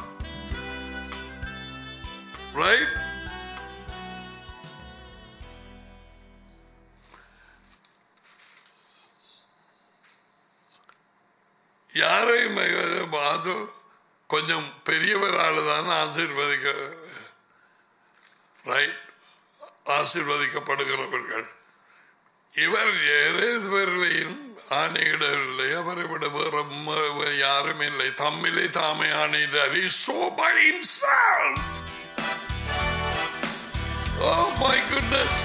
ரைட் யாரையும் அது கொஞ்சம் பெரியவரால் தான் ஆசீர்வதிக்க ரைட் ஆசீர்வதிக்கப்படுகிறவர்கள் இவர் ஏறேஸ்வரிலையும் ஆணையிடவில்லை அவரை விட வேற ம- யாரும் இல்லை தம்மிலே தாமே ஆணையிட்டார் He so by himself Oh my goodness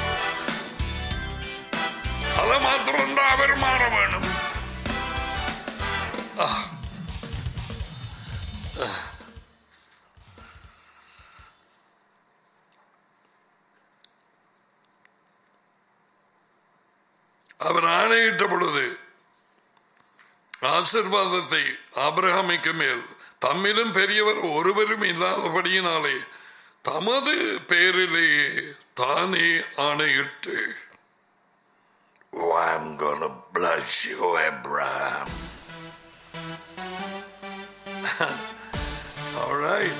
அதை மாத்திரம் அவர் மாற வேணும் அவர் ஆணையிட்ட பொழுது ஆசிர்வாதத்தை ஆபிரகாமிக்கு மேல் தம்மிலும் பெரியவர் ஒருவரும் இல்லாதபடியினாலே தமது பேரிலேயே தானே ஆணையிட்டு Oh, I'm gonna bless you, Abraham. All right.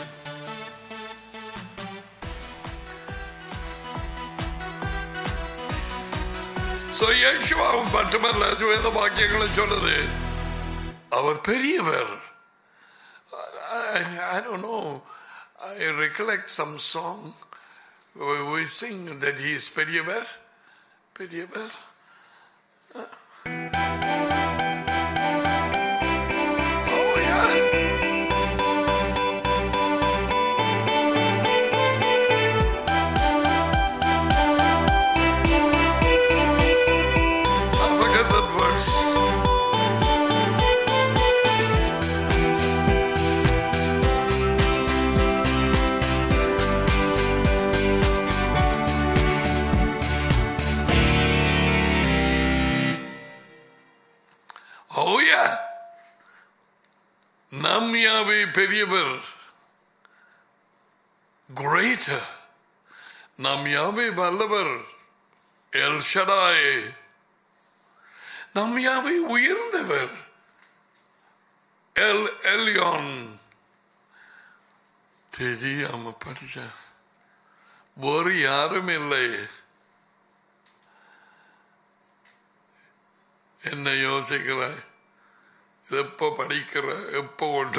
So, யேசுவாவும் மட்டுமல்ல வேத வாக்கியங்களும் சொல்லுது அவர் பெரியவர் I, I don't know. I recollect some song where we sing that he is பெரியவர் பெரியவர் நம் யாவே பெரியவர் கிரேட்டர் நம் யாவே வல்லவர் எல் ஷடாய் நம் யாவே உயர்ந்தவர் எல் எல்யான் தெரியாம படிச்ச வேறு யாரும் இல்லை என்ன யோசிக்கிறாய் எப்ப படிக்கிற எப்ப கொண்டு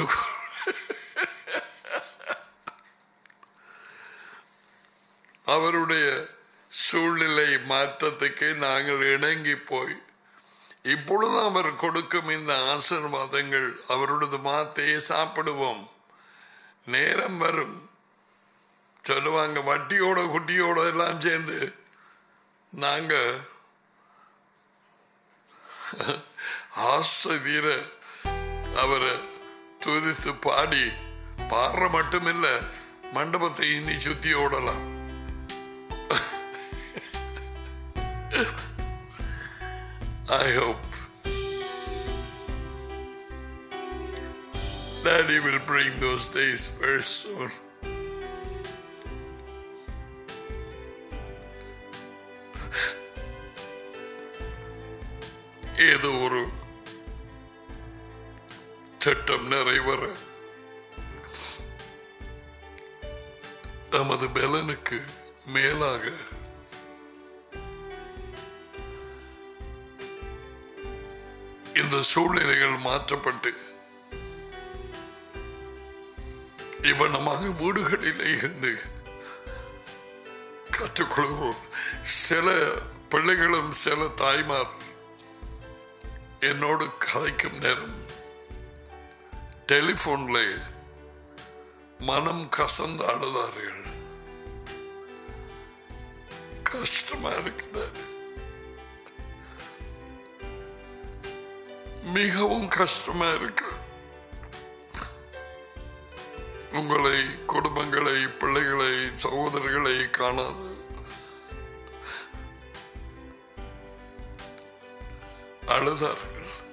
அவருடைய சூழ்நிலை மாற்றத்துக்கு நாங்கள் இணங்கி போய் இப்பொழுது அவர் கொடுக்கும் இந்த ஆசீர்வாதங்கள் அவருடைய மாத்தையே சாப்பிடுவோம் நேரம் வரும் சொல்லுவாங்க வட்டியோட குட்டியோட எல்லாம் சேர்ந்து நாங்க ஆசை தீர அவரை துதித்து பாடி பாடுற மட்டுமில்ல மண்டபத்தை இனி சுத்தி ஓடலாம் I hope Daddy will bring those days very soon. ஏதோ ஒரு திட்டம் நிறைவேற நமது பலனுக்கு மேலாக இந்த சூழ்நிலைகள் மாற்றப்பட்டு இவனமாக வீடுகளிலே இருந்து கற்றுக்கொள்கிறோம் சில பிள்ளைகளும் சில தாய்மார் என்னோடு கதைக்கும் நேரம் டெலிபோன்ல மனம் கசந்து அழுதார்கள் கஷ்டமா இருக்கிறது மிகவும் கஷ்டமா இருக்கு உங்களை குடும்பங்களை பிள்ளைகளை சகோதரர்களை காணாது அழுதார்கள்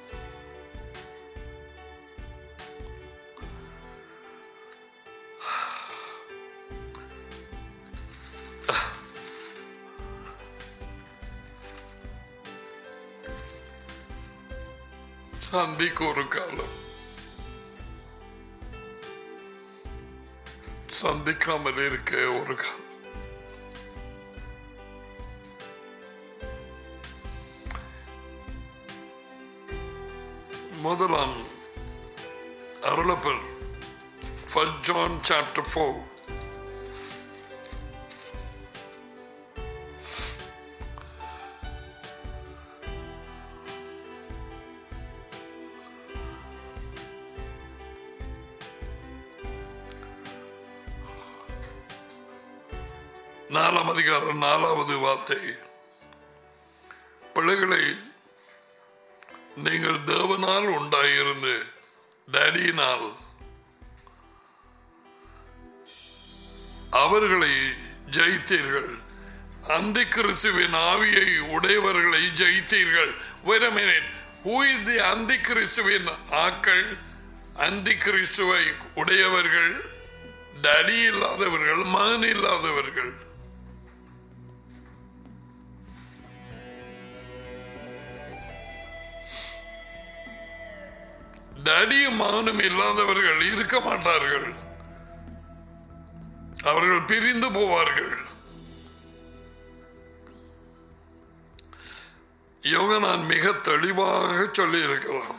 சந்திக்கு ஒரு காலம் சந்திக்காமல் இருக்க ஒரு காலம் முதலாம் அருளப்பர் First John chapter 4 நாலாம் அதிகாரம் நாலாவது வார்த்தை பிள்ளைகளை நீங்கள் தேவனால் உண்டாயிருந்து டேடியினால் அவர்களை ஜெயித்தீர்கள் அந்த கிறிஸ்துவின் ஆவியை உடையவர்களை ஜெயித்தீர்கள் Wait a minute. Who is the அந்தி கிறிஸ்துவின் ஆக்கள் அந்தி கிறிஸ்துவை உடையவர்கள் டடி இல்லாதவர்கள் மகன் இல்லாதவர்கள் டடியும் மகனும் இல்லாதவர்கள் இருக்க மாட்டார்கள் அவர்கள் பிரிந்து போவார்கள் யோகனான் மிக தெளிவாக சொல்லி இருக்கிறான்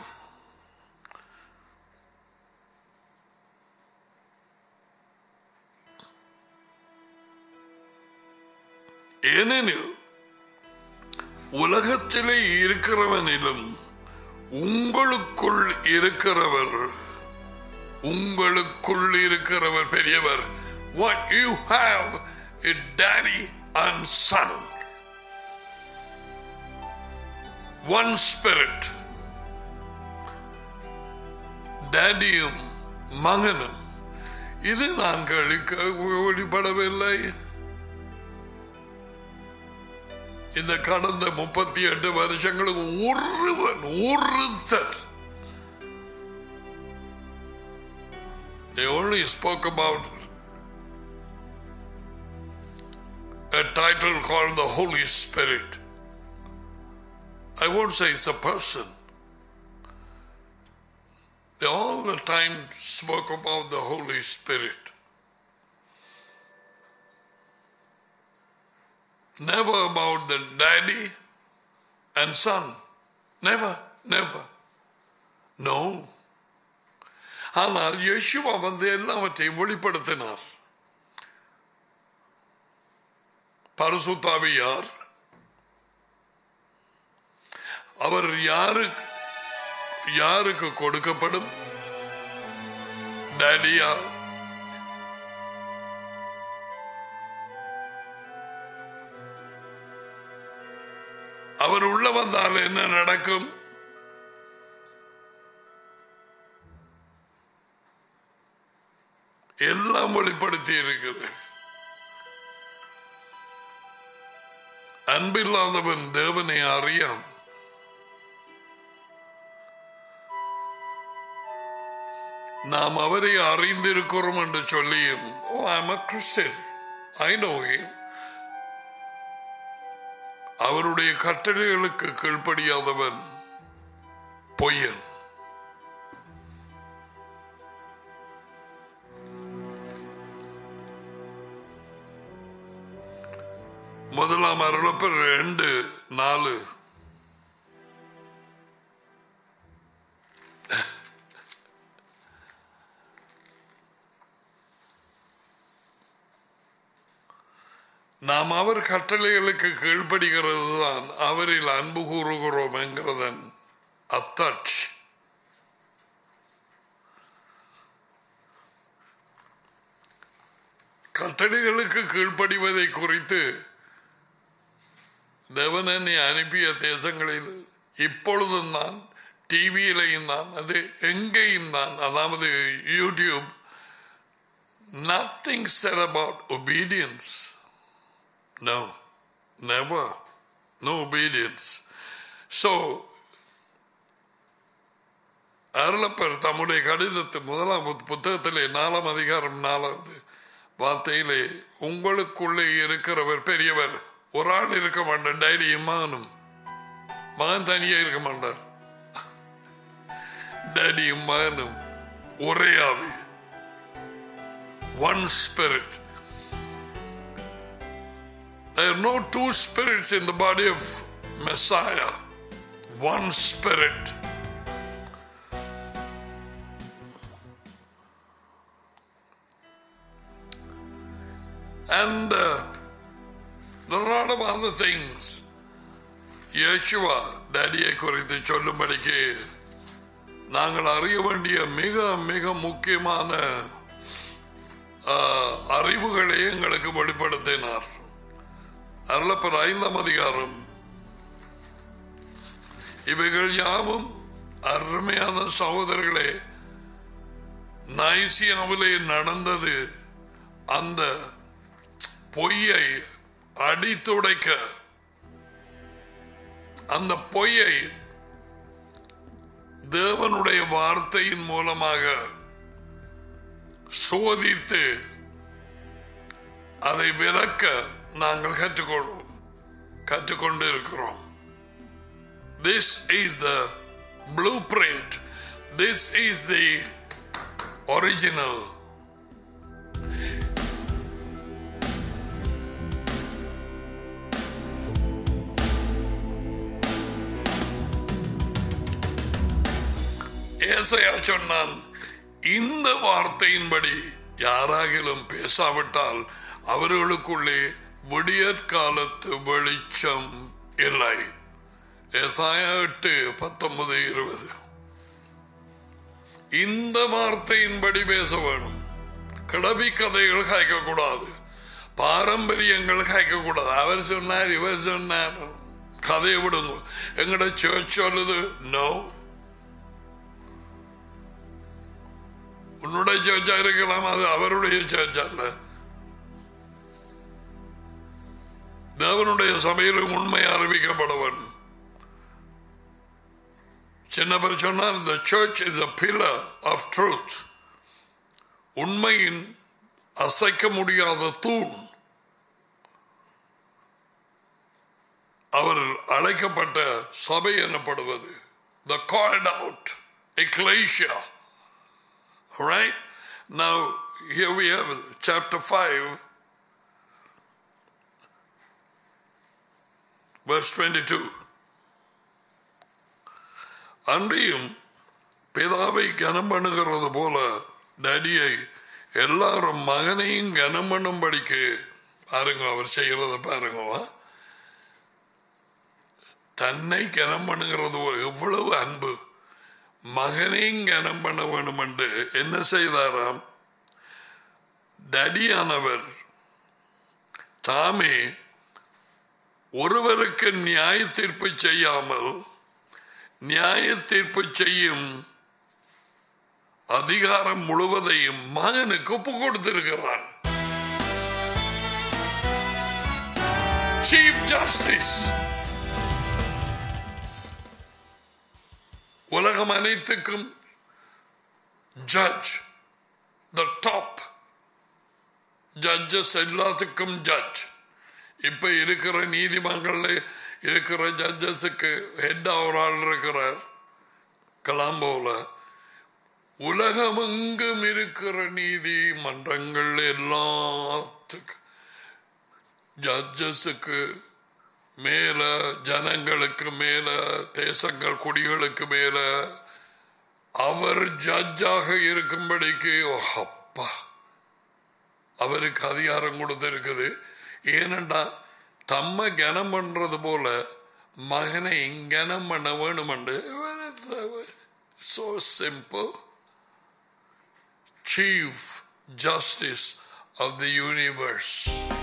ஏனெனில் உலகத்திலே இருக்கிறவனிலும் உங்களுக்குள் இருக்கிறவர் உங்களுக்குள் இருக்கிறவர் பெரியவர் what you have a daddy and son one spirit டேடியும் மகனும் இது நாங்கள் வெளிப்படவில்லை இந்த கடந்த முப்பத்தி எட்டு வருஷங்களுக்கு ஒருவன் ஒருத்தர் They only spoke about a title called the Holy Spirit. I won't say it's a person. They all the time spoke about the Holy Spirit. Never about the daddy and son. Never, never. No. ஆனால் யேசுவா வந்து எல்லாவற்றையும் வெளிப்படுத்தினார் பரிசுத்தாவி யார் அவர் யாரு யாருக்கு கொடுக்கப்படும் டேடியா அவர் உள்ள வந்தால் என்ன நடக்கும் எல்லாம் வெளிப்படுத்தி இருக்குது அன்பில்லாதவன் தேவனை அறியான் நாம் அவரை அறிந்திருக்கிறோம் என்று சொல்லியும் oh I'm a Christian I know அவருடைய கட்டளைகளுக்கு கீழ்ப்படியாதவன் பொய்யன் முதலாம் அருளப்பர் ரெண்டு நாலு நாம் அவர் கட்டளைகளுக்கு கீழ்ப்படுகிறது தான் அவரில் அன்பு கூறுகிறோம் என்கிறதன் அத்தாட்சி கட்டளைகளுக்கு கீழ்ப்படிவதை குறித்து தேவன் என்னை அனுப்பிய தேசங்களில் இப்பொழுதும் நான் டிவியிலையும் தான் அது எங்கேயும் தான் அதாவது YouTube nothing said about obedience no never no obedience so அருளப்பர் தம்முடைய கடிதத்து முதலாம் புத்தகத்திலே நாலாம் அதிகாரம் நாலாவது வார்த்தையிலே உங்களுக்குள்ளே இருக்கிறவர் பெரியவர் ஒரு ஆள் இருக்க மாட்டார் டைரியும் மகனும் மகன் தனியே இருக்க மாட்டார் டேடியும் மகனும் ஒரே ஆவி one spirit There are no two spirits in the body of Messiah. One spirit. And uh, there are a lot of other things. Yeshua டேடியை குறித்து சொல்லும்படிக்கு நாங்கள் அறிய வேண்டிய மிக மிக முக்கியமான ஆஹ், அறிவுகளை எங்களுக்கு வெளிப்படுத்தினார் அருளப்பர் ஐந்தாம் அதிகாரம் இவைகள் யாவும் அருமையான சகோதரர்களே நைசியாவிலே நடந்தது அந்த பொய்யை அடித்துடைக்க அந்த பொய்யை தேவனுடைய வார்த்தையின் மூலமாக சோதித்து அதை விலக்க நாங்கள் கற்றுக்கொள்வோம் கற்றுக்கொண்டு இருக்கிறோம் this is the blueprint this is the original Isaiah சொன்னான் இந்த வார்த்தையின்படி யாராகிலும் பேசாவிட்டால் அவர்களுக்குள்ளே விடியற்காலத்து வெளிச்சம் இல்லை ஏசாயா எட்டு பத்தொன்பது இருபது இந்த வார்த்தையின்படி பேச வேணும் கிளவி கதைகள் காய்க்கக்கூடாது பாரம்பரியங்கள் காய்க்கக்கூடாது அவர் சொன்னார் இவர் சொன்னார் கதையை விடுங்க எங்கட சேர்ச் சொல்லுது நோ உன்னுடைய சேர்ச்சா இருக்கலாம் அது அவருடைய சேர்ச் அல்ல தேவனுடைய சபையிலும் உண்மை அறிவிக்கப்படவன் சின்னவர் சொன்னார் the church is a pillar of truth உண்மையின் அசைக்க முடியாத தூண் அவர் அழைக்கப்பட்ட சபை எனப்படுவது the called out ecclesia Right? Now, here we have chapter 5, verse 22. அன்றியும் பிதாவை கனம் பண்ணுகிறது போல டடியை எல்லாரும் மகனையும் கனம் பண்ணும்படிக்கு பாருங்க அவர் செய்கிறத பாருங்க தன்னை கனம் பண்ணுகிறது போல எவ்வளவு அன்பு மகனையும் கனம் பண்ண வேண்டும் என்று என்ன செய்தாராம் டடியானவர் தாமே ஒருவருக்கு நியாய தீர்ப்பு செய்யாமல் நியாய தீர்ப்பு செய்யும் அதிகாரம் முழுவதையும் மகனுக்கு ஒப்பு கொடுத்திருக்கிறார் சீஃப் ஜஸ்டிஸ் உலகம் அனைத்துக்கும் ஜட்ஜ் த டாப் ஜட்ஜஸ் எல்லாத்துக்கும் ஜட்ஜ் இப்ப இருக்கிற நீதிமன்றங்கள்ல இருக்கிற ஜட்ஜஸுக்கு ஹெட் ஒரு ஆள் இருக்கிறார் கலாம்போல உலகமெங்கும் இருக்கிற நீதிமன்றங்கள் எல்லாத்துக்கும் ஜட்ஜஸுக்கு மேல ஜனங்களுக்கு மேல தேசங்கள் குடிகளுக்கு மேல அவர் ஜட்ஜாக இருக்கும்படிக்கு ஓ, அப்பா அவருக்கு அதிகாரம் கொடுத்திருக்குது ஏனண்டா தம்ம கனம் பண்றது போல மகனை கனம் பண்ண வேணுமென்று so simple chief justice of the universe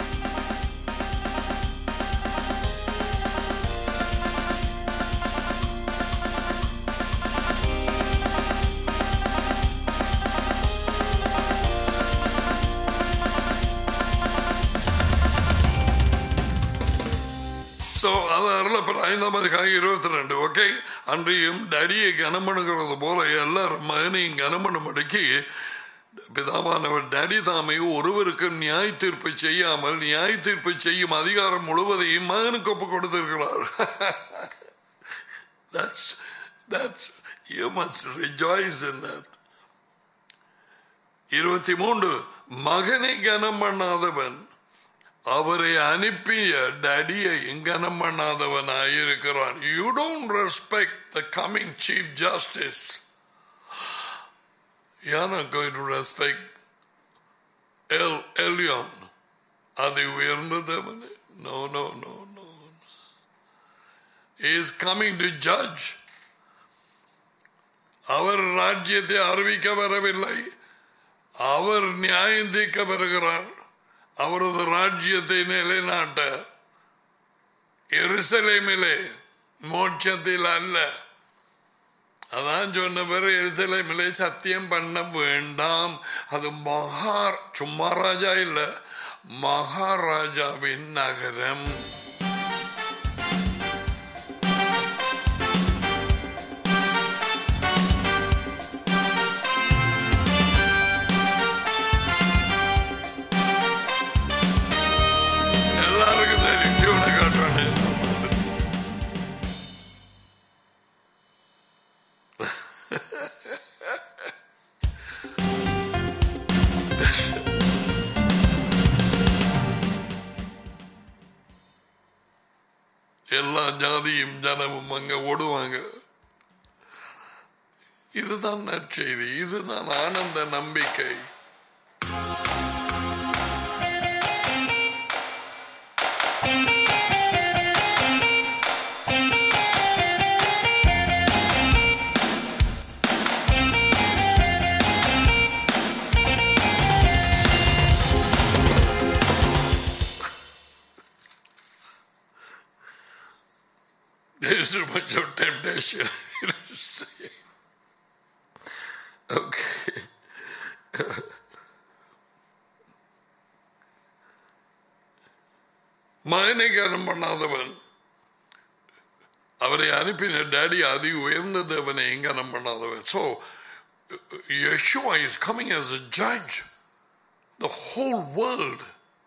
so அது அருளப்பர் ஐந்தாம் அதிகாரம் இருபத்தி ரெண்டு ஓகே அன்றையும் டடியை கனமணுகிறது போல எல்லாரும் மகனையும் கனமணும்படிக்கு பிதாவானவர் டடி தாமை ஒருவருக்கு நியாய தீர்ப்பு செய்யாமல் நியாய தீர்ப்பு செய்யும் அதிகாரம் முழுவதையும் மகனுக்கு ஒப்பு கொடுத்திருக்கிறார் That's, that's, you must rejoice in that. இருபத்தி மூன்று மகனை கனம் பண்ணாதவன் அவரை அனுப்பிய டடியை கனம் பண்ணாதவனாயிருக்கிறான் you don't respect the coming chief justice You're not going to respect El Elyon. அதை உயர்ந்ததவன் no no no no is coming to judge அவர் ராஜ்யத்தை அறிவிக்க வரவில்லை அவர் நியாயம் தீர்க்க வருகிறார் அவரது ராஜ்யத்தை நிலைநாட்ட எருசலேமிலே மோட்சத்தில் அல்ல அதான் சொன்ன பிறகு எருசலேமிலே சத்தியம் பண்ண வேண்டாம் அது மகா சும்மா ராஜா இல்ல மகாராஜாவின் நகரம் எல்லாருக்கும் தெரியும் டியூனை காட்டுறானே எல்லா ஜாதியும் ஜனமும் அங்க ஓடுவாங்க இதுதான் நற்செய்தி இதுதான் ஆனந்த நம்பிக்கை There's too much of temptation. okay. மகனை கனம் பண்ணாதவன் அவரை அனுப்பின டேடி அதி உயர்ந்த தேவனை கனம் பண்ணாதவன் so Yeshua is coming as a judge. The whole world.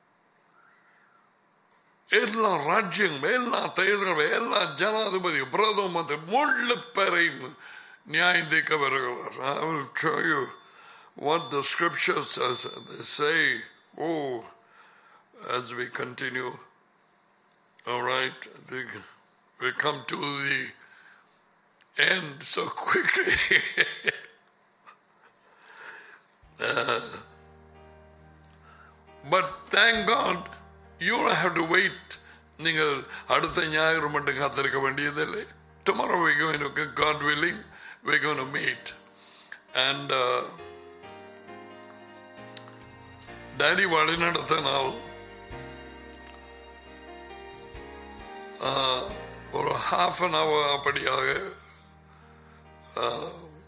எல்லா ராஜ்யங்களும் எல்லா தேசங்களும் எல்லா ஜனாதிபதி பிரதமர் முழு பேரையும் நியாயம் தீர்க்க வருகிறார் I will show you what the scripture says. They say, oh, as we continue, all right, I think we come to the end so quickly. Uh, but thank God, you don't have to wait. நீங்கள் அடுத்த ஞாயிறு மட்டும் காத்திருக்க வேண்டியதில்லை tomorrow we're going to God willing we're going to meet and uh, daddy வழி நடத்தினால் uh, ஒரு half an hour அப்படியாக uh,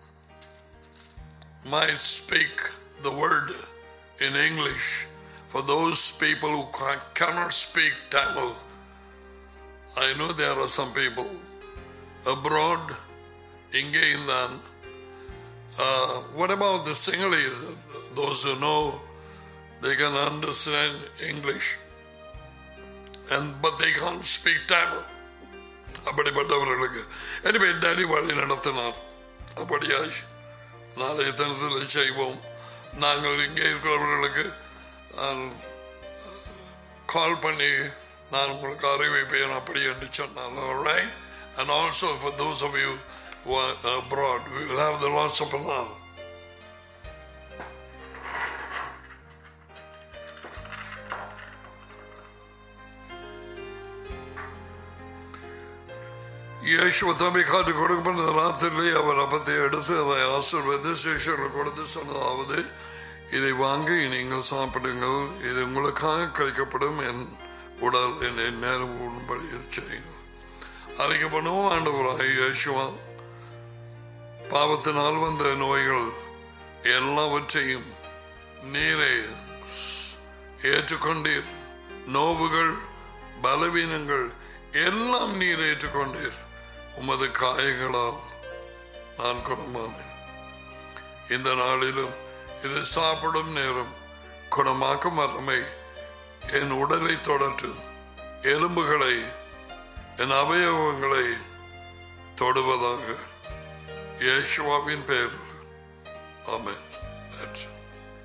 might speak the word in English for those people who ca- cannot speak Tamil. I know there are some people abroad, Inge Indan. Uh, what about the Sinhalese? Those who know, they can understand English, and but they can't speak Tamil. அப்படிப்பட்டவர்களுக்கு எனவே daddy வழி நடத்தினார் அப்படியாய் நாளைய தினத்தில் செய்வோம் நாங்கள் இங்கே இருக்கிறவர்களுக்கு கால் பண்ணி நான் உங்களுக்கு அறிவிப்பேன் அப்படி என்று சொன்னான் right and also for those of you who are abroad we will have the Lord's Supper now இயேசுவ தம்மை காட்டு கொடுக்கப்பட்ட ராத்திரிலே அவர் அப்பத்தை எடுத்து அதை ஆசிர்வதி சேஷர்கள் கொடுத்து சொன்னதாவது இதை வாங்கி நீங்கள் சாப்பிடுங்கள் இது உங்களுக்காக கழிக்கப்படும் என் உடல் என் நேரம் உண்படி செய்யுங்கள் அறிக்கை பண்ணுவோம் ஆண்டவராக இயேசுவா பாவத்தினால் வந்த நோய்கள் எல்லாவற்றையும் நீரை ஏற்றுக்கொண்டீர் நோவுகள் பலவீனங்கள் எல்லாம் நீர் ஏற்றுக்கொண்டீர் உமது காயங்களால் நான் குணமானேன் இந்த நாளிலும் இது சாப்பிடும் நேரம் குணமாக்கும் வல்லமை என் உடலை தொடற்றும் எலும்புகளை என் அவயவங்களை தொடுவதாக இயேசுவாவின் பெயர் ஆமென் That's it.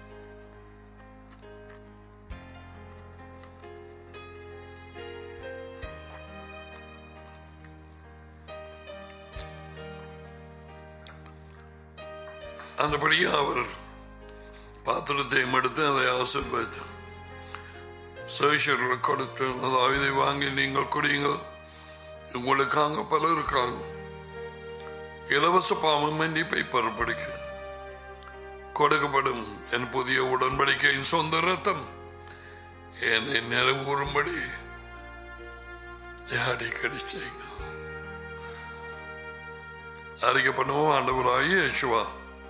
அந்தபடியே அவர் பாத்திரத்தையும் எடுத்து அதை ஆசிர்வதித்து சேஷர்கள் கொடுத்து அதாவது இதை வாங்கி நீங்கள் குடியுங்கள் உங்களுக்காக பலருக்காக இலவச பாவம் மன்னிப்பை பெறப்படுக கொடுக்கப்படும் என் புதிய உடன்படிக்கையின் சொந்த ரத்தம் என்னை நிறைவுறும்படி அடிக்கடி செய்யுங்கள் அறிக்கை பண்ணுவோம் ஆண்டவராகி யேசுவா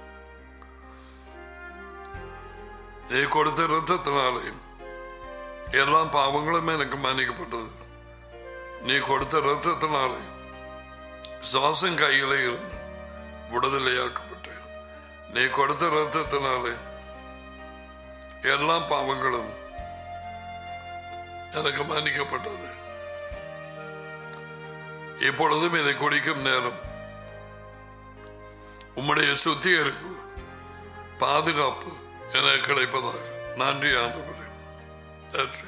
நீ கொடுத்த ரத்தத்தினாலே எல்லா பாவங்களும் எனக்கு மன்னிக்கப்பட்டது நீ கொடுத்த ரத்தத்தினாலே சுவாசம் கையில இருந்து விடுதலையாக்கப்பட்டேன் நீ கொடுத்த ரத்தத்தினாலே எல்லா பாவங்களும் எனக்கு மன்னிக்கப்பட்டது இப்பொழுதும் இதை குடிக்கும் நேரம் உம்முடைய சுத்திகரிப்பு பாதுகாப்பு எனக்கு கிடைப்பதாக நன்றி ஆண்டவரே நன்றி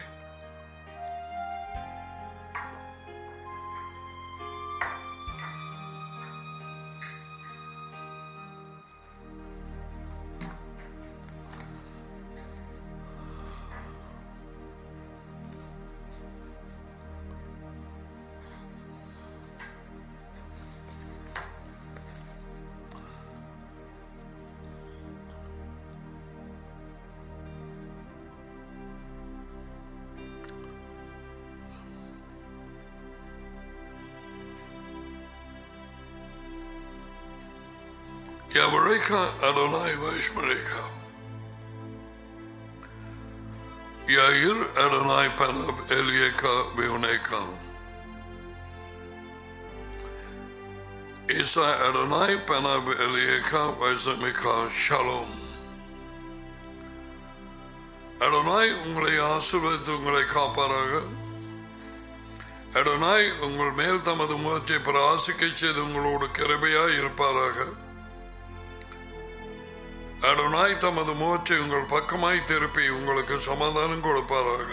Yavareka Adonai Vashmareka. Yair Adonai Panav Elieka Beoneka. Isa Adonai Panav Elieka Vaisamica Shalom. Adonai உங்களை ஆசீர்வதித்து உங்களை காப்பாராக அடனாய் உங்கள் மேல் தமது முகத்தை பிராசிக்க செய்து உங்களோடு கிருபையாய் இருப்பாராக அடனாய் தமது முகத்தை உங்கள் பக்கமாய் திருப்பி உங்களுக்கு சமாதானம் கொடுப்பாராக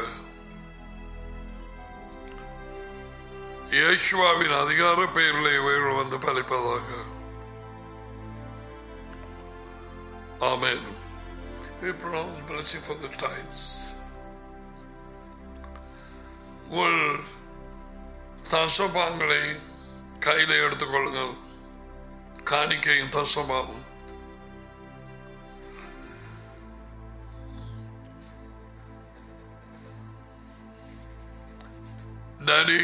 இயேசுவாவின் அதிகார பெயரில் இவைகள் வந்து பலிப்பதாக ஆமென் We pronounce blessing for the tithes. உங்கள் தசபாங்களை கையில எடுத்துக்கொள்ளுங்கள் காணிக்கையும் தசமாகும் டாடி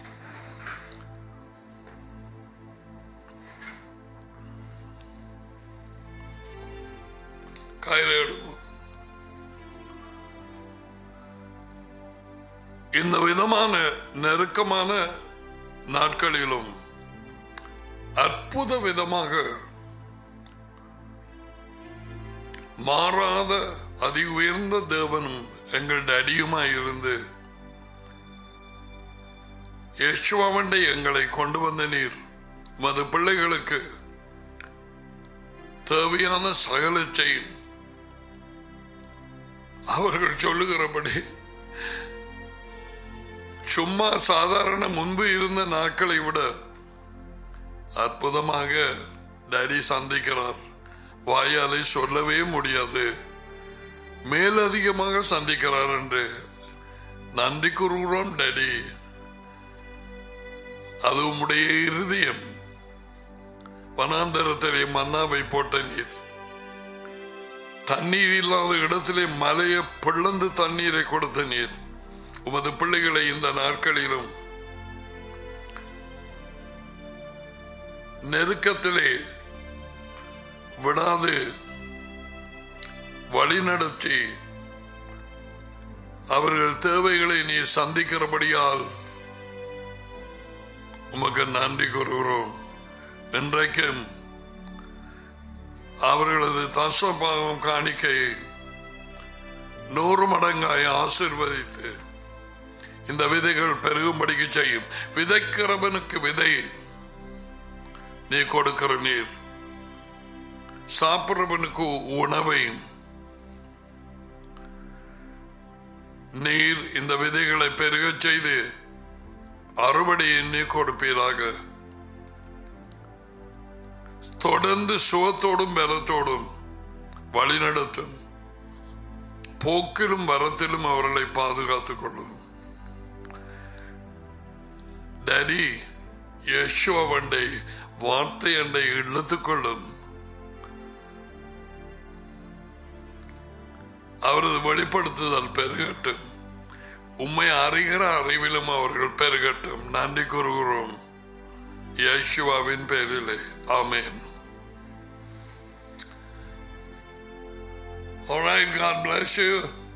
கையில எடுக்கும் இந்த விதமான நெருக்கமான நாட்களிலும் அற்புத விதமாக மாறாத அதி உயர்ந்த தேவனும் எங்கள் அடியுமாய் இருந்து யேசுவாவண்டை எங்களை கொண்டு வந்த நீர் மது பிள்ளைகளுக்கு தேவையான சகலத்தையும் அவர்கள் சொல்லுகிறபடி சும்மா சாதாரண முன்பு இருந்த நாட்களை விட அற்புதமாக டாடி சந்திக்கிறார் வாயாலை சொல்லவே முடியாது மேலதிகமாக சந்திக்கிறார் என்று நன்றி கூறுகிறோம் டாடி அது உம்முடைய இருதயம் வனாந்தரத்திலே மன்னாவை போட்ட நீர் தண்ணீர் இல்லாத இடத்திலே மலையை பிளந்து தண்ணீரை கொடுத்த நீர் உமது பிள்ளைகளை இந்த நாட்களிலும் நெருக்கத்திலே விடாது வழிநடத்தி அவர்கள் தேவைகளை நீ சந்திக்கிறபடியால் உமக்கு நன்றி கூறுகிறோம் இன்றைக்கும் அவர்களது தசபாகம் காணிக்கையை நூறு மடங்காய் ஆசிர்வதித்து இந்த விதைகள் பெருகும்படிக்கு செய்யும் விதைக்கிறவனுக்கு விதை நீ கொடுக்கிற நீர் சாப்பிடுறவனுக்கு உணவையும் நீர் இந்த விதைகளை பெருகச் செய்து அறுவடையை நீ கொடுப்பீராக தொடர்ந்து சுகத்தோடும் பலத்தோடும் வழிநடத்தும் போக்கிலும் வரத்திலும் அவர்களை பாதுகாத்துக் கொள்ளும் டேடி யேசுவண்டை வார்த்தை அண்டை இழுத்துக் கொள்ளும் அவரது வெளிப்படுத்துதல் பெருகட்டும் உம்மை அறிகிற அறிவிலும் அவர்கள் பெருகட்டும் நன்றி கூறுகிறோம் யேசுவாவின் பேரிலே ஆமேன் All right, God bless you.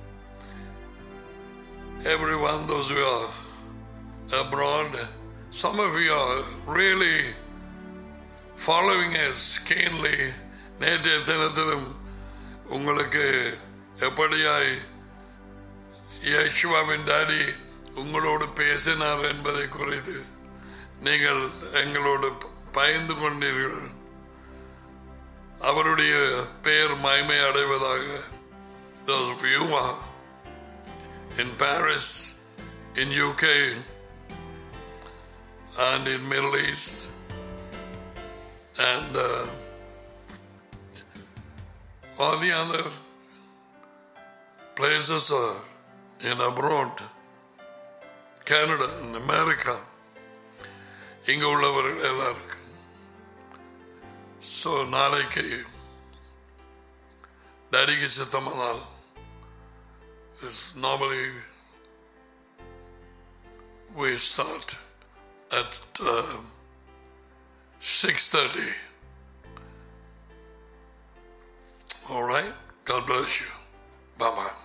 Everyone, those who are abroad, some of you are really following us keenly. நேற்றைய தினத்திலும் உங்களுக்கு எப்படியாய் யேசுவாவின் டாடி உங்களோடு பேசினார் என்பதை குறித்து நீங்கள் எங்களோடு பயந்து கொண்டீர்கள் அவருடைய பெயர் மயமை அடைவதாக Those of you are in Paris, in UK, and in Middle East, and uh, all the other places are in abroad, Canada and America. இங்க உள்ளவர்கள் எல்லாருக்கும் ஸோ நாளைக்கு டேடிக்கு சித்தமானால் normally we start at uh, 6.30 all right god bless you bye bye